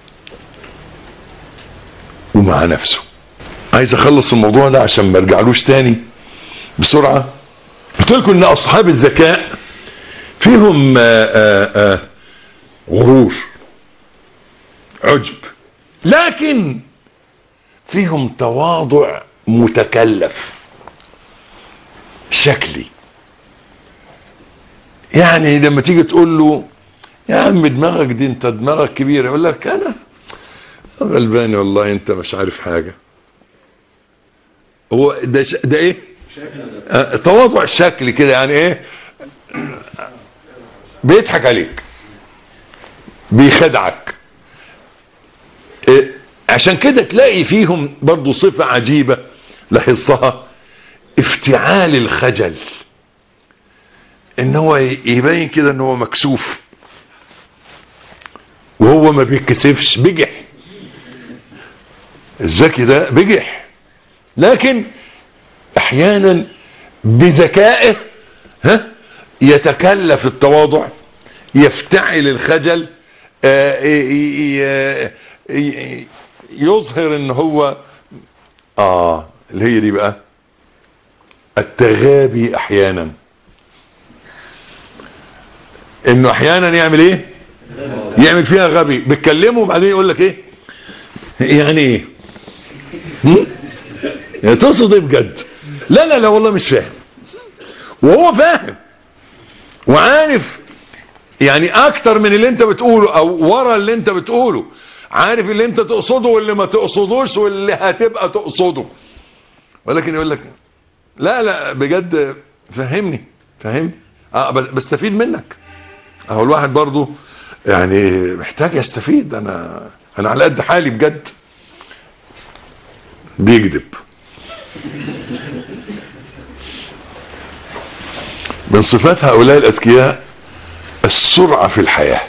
ومع نفسه عايز اخلص الموضوع ده عشان ما ارجعلوش تاني بسرعة قلت لكم ان اصحاب الذكاء فيهم آآ آآ غرور عجب لكن فيهم تواضع متكلف شكلي يعني لما تيجي تقول له يا عم دماغك دي انت دماغك كبير يقول لك انا غلباني والله انت مش عارف حاجة هو ده, ش... ده ايه آه تواضع الشكل كده يعني ايه بيضحك عليك بيخدعك إيه؟ عشان كده تلاقي فيهم برضو صفة عجيبة لاحظتها افتعال الخجل ان هو يبين كده ان هو مكسوف وهو ما بيتكسفش بجح الذكي ده بجح لكن احيانا بذكائه ها يتكلف التواضع يفتعل الخجل يظهر ان هو اه اللي هي دي بقى التغابي احيانا انه احيانا يعمل ايه يعمل فيها غبي بتكلمه وبعدين يقول لك ايه يعني ايه يعني تقصد ايه بجد لا لا لا والله مش فاهم وهو فاهم وعارف يعني اكتر من اللي انت بتقوله او ورا اللي انت بتقوله عارف اللي انت تقصده واللي ما تقصدوش واللي هتبقى تقصده ولكن يقول لك لا لا بجد فهمني فهمني اه بستفيد منك اهو الواحد برضو يعني محتاج يستفيد انا انا على قد حالي بجد بيكذب من صفات هؤلاء الاذكياء السرعة في الحياة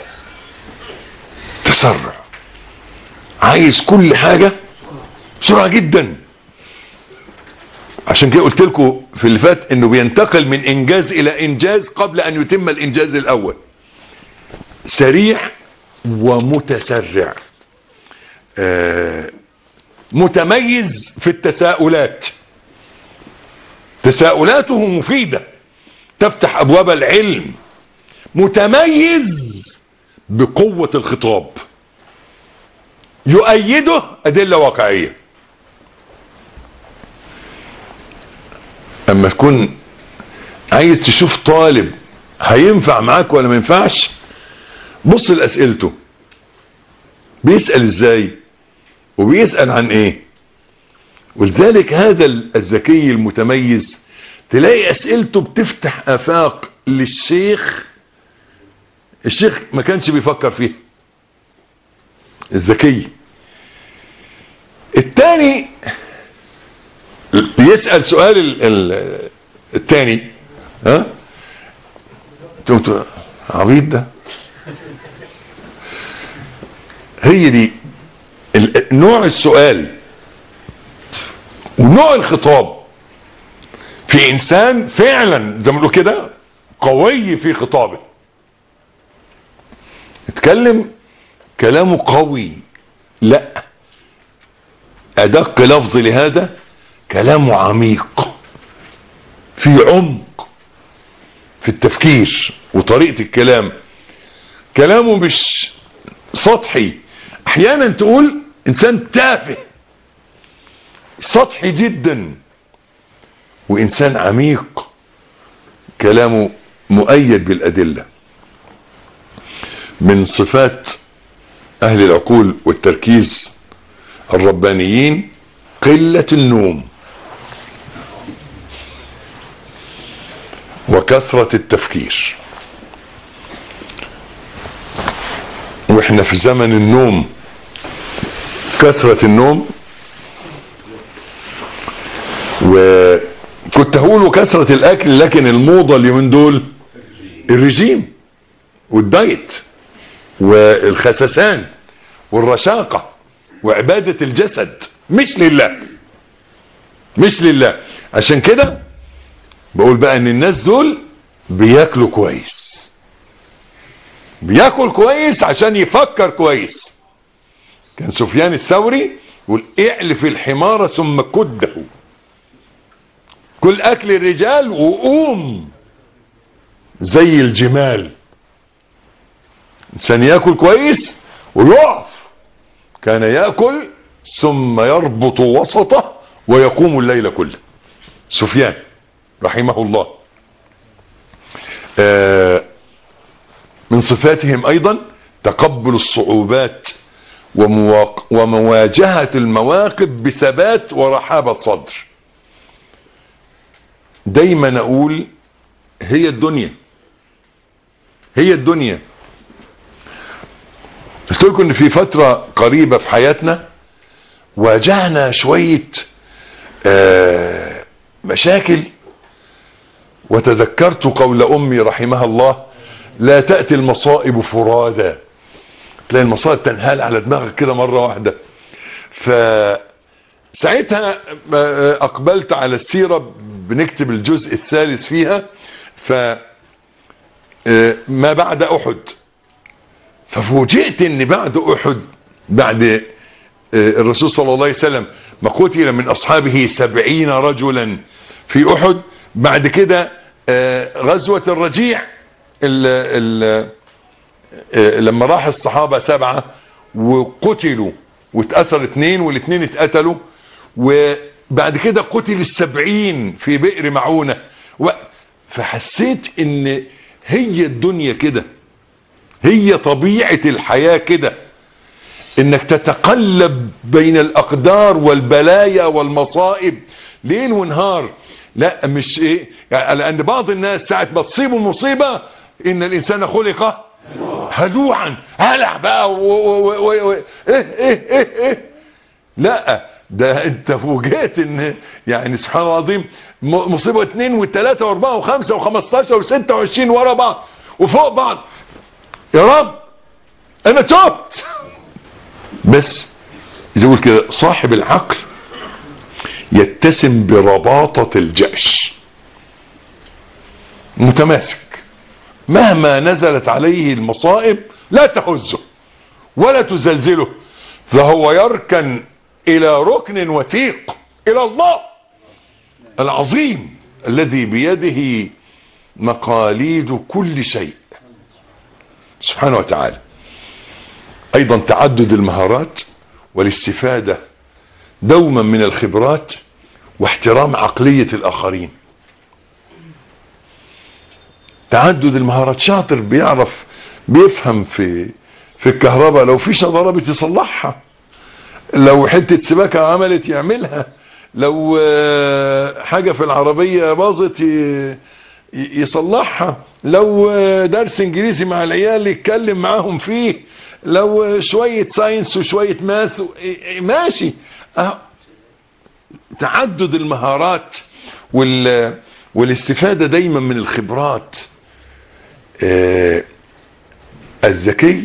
تسرع عايز كل حاجة بسرعة جدا عشان كده قلت لكم في اللي فات انه بينتقل من انجاز الى انجاز قبل ان يتم الانجاز الاول سريع ومتسرع آه متميز في التساؤلات تساؤلاته مفيدة تفتح ابواب العلم متميز بقوة الخطاب يؤيده ادلة واقعية اما تكون عايز تشوف طالب هينفع معاك ولا ما ينفعش بص لاسئلته بيسأل ازاي وبيسأل عن ايه ولذلك هذا الذكي المتميز تلاقي اسئلته بتفتح افاق للشيخ الشيخ ما كانش بيفكر فيه الذكي التاني يسأل سؤال ال ال التاني ها تقول عبيط ده هي دي نوع السؤال ونوع الخطاب في انسان فعلا زي ما بنقول كده قوي في خطابه اتكلم كلامه قوي لا ادق لفظ لهذا كلامه عميق في عمق في التفكير وطريقة الكلام كلامه مش سطحي احيانا تقول انسان تافه سطحي جدا وانسان عميق كلامه مؤيد بالادلة من صفات اهل العقول والتركيز الربانيين قلة النوم وكثرة التفكير واحنا في زمن النوم كثرة النوم وكنت هقول كثرة الاكل لكن الموضة اليومين دول الرجيم والدايت والخسسان والرشاقة وعبادة الجسد مش لله مش لله عشان كده بقول بقى ان الناس دول بياكلوا كويس بياكل كويس عشان يفكر كويس كان سفيان الثوري يقول اعلف الحمار ثم كده كل اكل الرجال وقوم زي الجمال انسان ياكل كويس ويقف كان ياكل ثم يربط وسطه ويقوم الليل كله سفيان رحمه الله آه من صفاتهم ايضا تقبل الصعوبات ومواق ومواجهة المواقف بثبات ورحابة صدر دايما اقول هي الدنيا هي الدنيا قلت لكم ان في فترة قريبة في حياتنا واجهنا شوية آه مشاكل وتذكرت قول امي رحمها الله لا تأتي المصائب فرادا تلاقي المصائب تنهال على دماغك كده مرة واحدة فساعتها اقبلت على السيرة بنكتب الجزء الثالث فيها ف ما بعد احد ففوجئت ان بعد احد بعد الرسول صلى الله عليه وسلم ما قتل من اصحابه سبعين رجلا في احد بعد كده غزوة الرجيع ال ال لما راح الصحابة سبعة وقتلوا واتأثر اتنين والاتنين اتقتلوا وبعد كده قتل السبعين في بئر معونة فحسيت ان هي الدنيا كده هي طبيعة الحياة كده انك تتقلب بين الاقدار والبلايا والمصائب ليل ونهار لا مش ايه يعني لان بعض الناس ساعة ما تصيبه مصيبة ان الانسان خلق هلوعا هلع بقى و و و و ايه ايه ايه ايه لا ده انت فوجئت ان يعني سبحان الله العظيم مصيبة اتنين وتلاتة واربعة وخمسة وخمستاشر وستة وعشرين ورا بعض وفوق بعض يا رب انا تبت بس زي يقول كده صاحب العقل يتسم برباطة الجأش متماسك مهما نزلت عليه المصائب لا تهزه ولا تزلزله فهو يركن الى ركن وثيق الى الله العظيم الذي بيده مقاليد كل شيء سبحانه وتعالى ايضا تعدد المهارات والاستفادة دوما من الخبرات واحترام عقلية الاخرين تعدد المهارات شاطر بيعرف بيفهم في في الكهرباء لو في شضرة بتصلحها لو حتة سباكة عملت يعملها لو حاجة في العربية باظت يصلحها لو درس انجليزي مع العيال يتكلم معاهم فيه لو شوية ساينس وشوية ماث ماشي تعدد المهارات وال والاستفادة دايما من الخبرات آه الذكي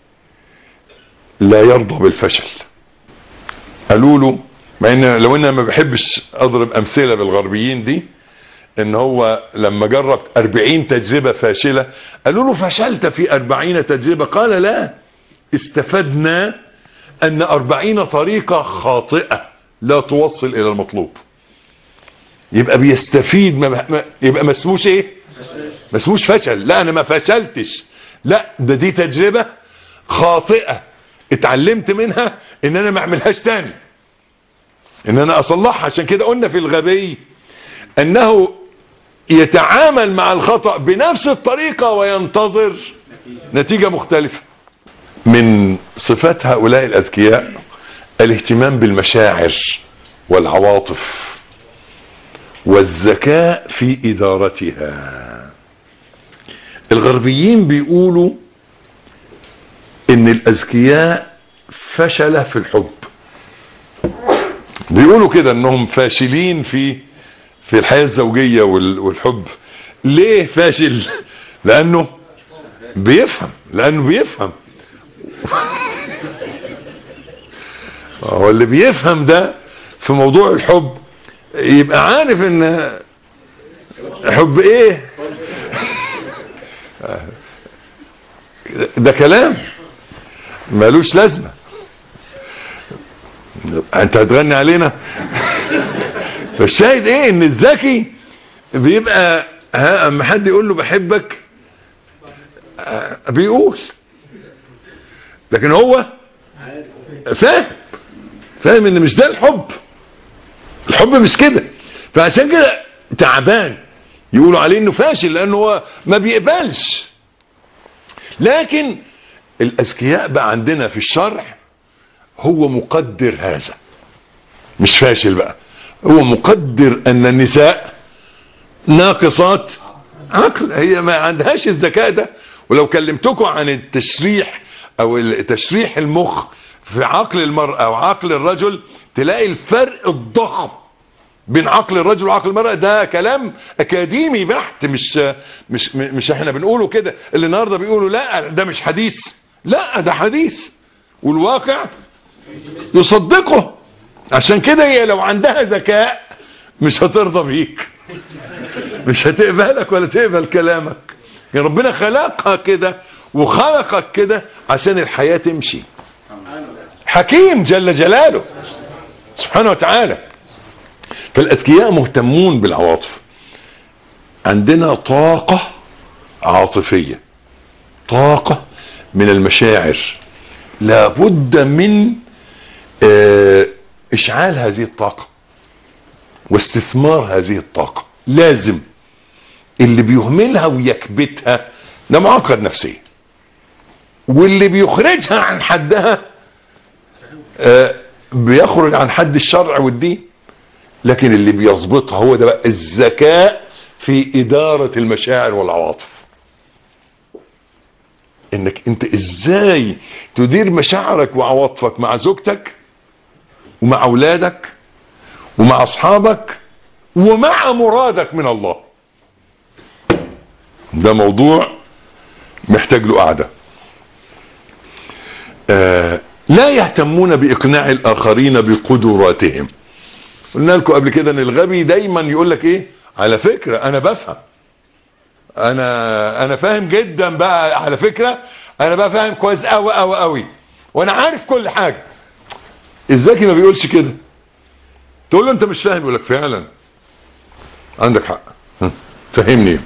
لا يرضى بالفشل قالوا له مع ان لو انا ما بحبش اضرب امثلة بالغربيين دي ان هو لما جرب اربعين تجربة فاشلة قالوا له فشلت في اربعين تجربة قال لا استفدنا ان اربعين طريقة خاطئة لا توصل الى المطلوب يبقى بيستفيد ما يبقى ما اسموش ايه ما اسموش فشل لا انا ما فشلتش لا ده دي تجربة خاطئة اتعلمت منها ان انا ما اعملهاش تاني ان انا اصلحها عشان كده قلنا في الغبي انه يتعامل مع الخطأ بنفس الطريقة وينتظر نتيجة مختلفة من صفات هؤلاء الاذكياء الاهتمام بالمشاعر والعواطف والذكاء في إدارتها الغربيين بيقولوا ان الأذكياء فشل في الحب بيقولوا كده انهم فاشلين في في الحياة الزوجية وال- والحب ليه فاشل لانه بيفهم لانه بيفهم هو اللي بيفهم ده في موضوع الحب يبقى عارف ان حب ايه ده كلام مالوش لازمة انت هتغني علينا فالشاهد ايه ان الذكي بيبقى ها اما حد يقول له بحبك آه، بيقول لكن هو فاهم فاهم ان مش ده الحب الحب مش كده فعشان كده تعبان يقولوا عليه انه فاشل لانه هو ما بيقبلش لكن الاذكياء بقى عندنا في الشرع هو مقدر هذا مش فاشل بقى هو مقدر ان النساء ناقصات عقل هي ما عندهاش الذكاء ده ولو كلمتكم عن التشريح او تشريح المخ في عقل المرأة وعقل الرجل تلاقي الفرق الضخم بين عقل الرجل وعقل المرأة ده كلام اكاديمي بحت مش مش مش احنا بنقوله كده اللي النهارده بيقولوا لا ده مش حديث لا ده حديث والواقع يصدقه عشان كده هي لو عندها ذكاء مش هترضى بيك مش هتقبلك ولا تقبل كلامك يعني ربنا خلقها كده وخلقك كده عشان الحياة تمشي حكيم جل جلاله سبحانه وتعالى فالأذكياء مهتمون بالعواطف عندنا طاقة عاطفية طاقة من المشاعر لابد من آه، إشعال هذه الطاقة واستثمار هذه الطاقة لازم اللي بيهملها ويكبتها ده معقد نفسيا واللي بيخرجها عن حدها آه، بيخرج عن حد الشرع والدين لكن اللي بيظبطها هو ده بقى الذكاء في إدارة المشاعر والعواطف انك انت ازاي تدير مشاعرك وعواطفك مع زوجتك ومع اولادك ومع اصحابك ومع مرادك من الله ده موضوع محتاج له قعدة آه لا يهتمون باقناع الاخرين بقدراتهم قلنا لكم قبل كده ان الغبي دايما يقول لك ايه على فكرة انا بفهم انا انا فاهم جدا بقى على فكرة انا بقى فاهم كويس قوي قوي قوي وانا عارف كل حاجة الذكي ما بيقولش كده تقول له انت مش فاهم يقول لك فعلا عندك حق ها، فهمني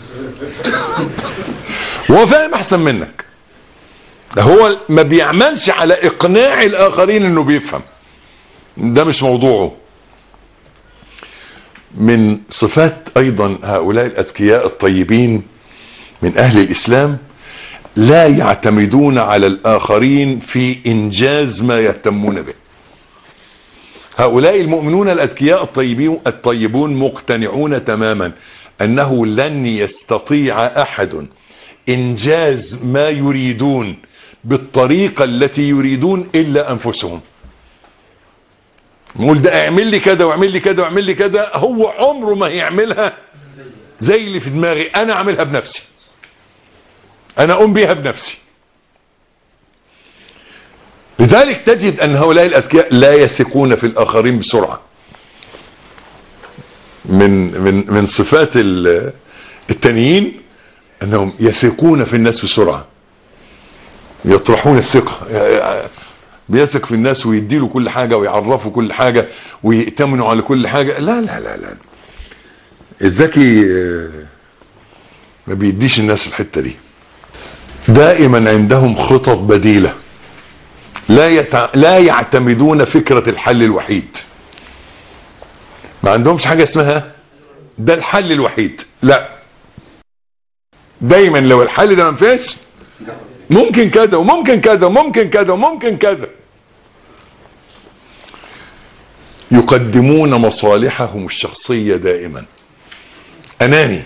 هو فاهم احسن منك ده هو ما بيعملش على اقناع الاخرين انه بيفهم ده مش موضوعه من صفات ايضا هؤلاء الاذكياء الطيبين من اهل الاسلام لا يعتمدون على الاخرين في انجاز ما يهتمون به هؤلاء المؤمنون الاذكياء الطيبين الطيبون مقتنعون تماما انه لن يستطيع احد انجاز ما يريدون بالطريقة التي يريدون الا انفسهم نقول ده اعمل لي كده واعمل لي كده واعمل لي كده هو عمره ما هيعملها زي اللي في دماغي انا اعملها بنفسي انا اقوم بيها بنفسي لذلك تجد ان هؤلاء الاذكياء لا يثقون في الاخرين بسرعة من من من صفات ال- التانيين انهم يثقون في الناس بسرعة يطرحون الثقة بيثق في الناس ويديله كل حاجة ويعرفوا كل حاجة ويأتمنوا على كل حاجة لا لا لا لا الذكي آه، ما بيديش الناس الحتة دي دائما عندهم خطط بديلة لا يتع... لا يعتمدون فكرة الحل الوحيد ما عندهمش حاجة اسمها ده الحل الوحيد لا دايما لو الحل ده منفيش ممكن كذا وممكن كذا وممكن كذا وممكن كذا يقدمون مصالحهم الشخصية دائما أناني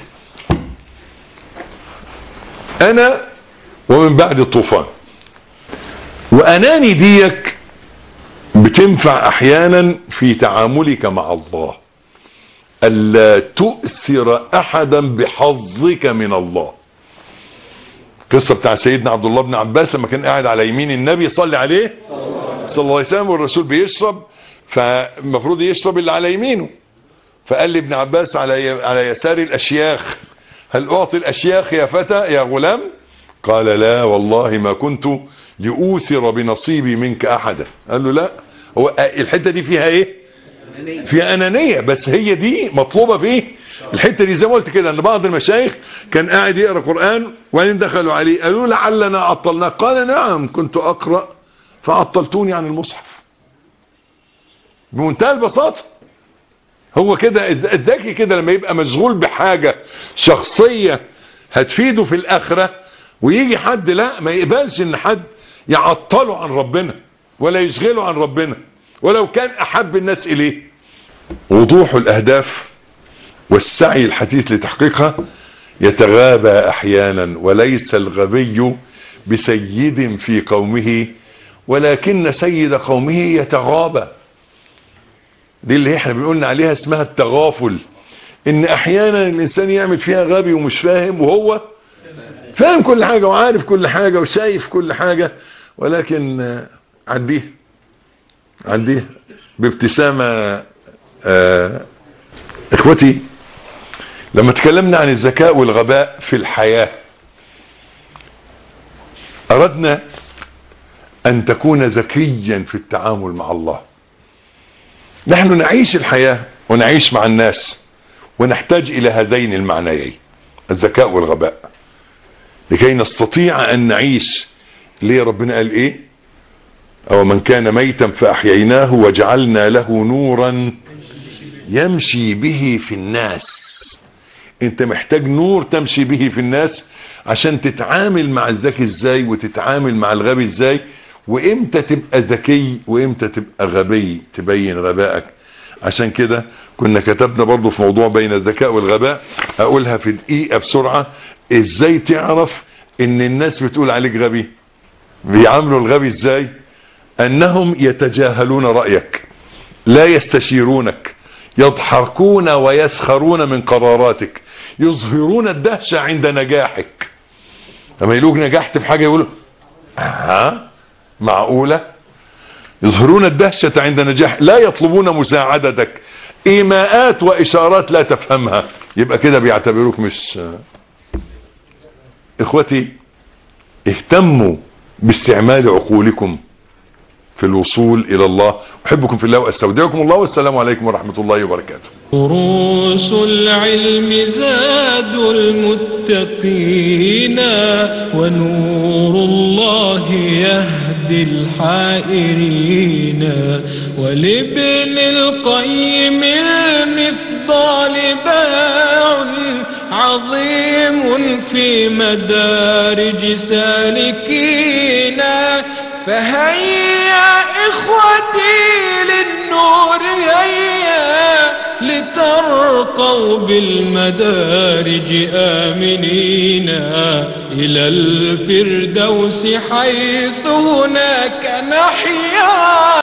أنا ومن بعد الطوفان وأناني ديك بتنفع أحيانا في تعاملك مع الله ألا تؤثر أحدا بحظك من الله قصة بتاع سيدنا عبد الله بن عباس لما كان قاعد على يمين النبي صلى عليه صلى الله عليه وسلم والرسول بيشرب فالمفروض يشرب اللي على يمينه فقال لي ابن عباس على على يسار الأشياخ هل أعطي الأشياخ يا فتى يا غلام قال لا والله ما كنت لأوثر بنصيبي منك أحدا قال له لا هو الحتة دي فيها ايه فيها أنانية بس هي دي مطلوبة فيه الحتة دي زي ما قلت كده ان بعض المشايخ كان قاعد يقرأ قرآن وبعدين دخلوا عليه قالوا لعلنا عطلناك قال نعم كنت أقرأ فعطلتوني عن المصحف بمنتهى البساطة هو كده الذكي كده لما يبقى مشغول بحاجة شخصية هتفيده في الآخرة ويجي حد لا ما يقبلش ان حد يعطله عن ربنا ولا يشغله عن ربنا ولو كان احب الناس اليه وضوح الاهداف والسعي الحثيث لتحقيقها يتغابى احيانا وليس الغبي بسيد في قومه ولكن سيد قومه يتغابى دي اللي احنا بنقولنا عليها اسمها التغافل ان احيانا الانسان يعمل فيها غبي ومش فاهم وهو فاهم كل حاجة وعارف كل حاجة وشايف كل حاجة ولكن عديه عديه بابتسامة آه اخوتي لما تكلمنا عن الذكاء والغباء في الحياة اردنا ان تكون ذكيا في التعامل مع الله نحن نعيش الحياة ونعيش مع الناس ونحتاج الى هذين المعنيين الذكاء والغباء لكي نستطيع ان نعيش ليه ربنا قال ايه او من كان ميتا فاحييناه وجعلنا له نورا يمشي به في الناس انت محتاج نور تمشي به في الناس عشان تتعامل مع الذكي ازاي وتتعامل مع الغبي ازاي وامتى تبقى ذكي وامتى تبقى غبي تبين غبائك عشان كده كنا كتبنا برضو في موضوع بين الذكاء والغباء اقولها في دقيقة بسرعة ازاي تعرف ان الناس بتقول عليك غبي بيعاملوا الغبي ازاي انهم يتجاهلون رأيك لا يستشيرونك يضحكون ويسخرون من قراراتك يظهرون الدهشة عند نجاحك لما يلوك نجحت في حاجة يقولوا ها معقولة يظهرون الدهشة عند نجاح لا يطلبون مساعدتك ايماءات واشارات لا تفهمها يبقى كده بيعتبروك مش اخوتي اهتموا باستعمال عقولكم في الوصول الى الله احبكم في الله واستودعكم الله والسلام عليكم ورحمة الله وبركاته دروس العلم زاد المتقين ونور الله يهدي الحائرين ولابن القيم المفضال باع عظيم في مدارج سالكين فهيا إخوتي للنور هيا لترقوا بالمدارج آمنين إلى الفردوس حيث هناك نحيا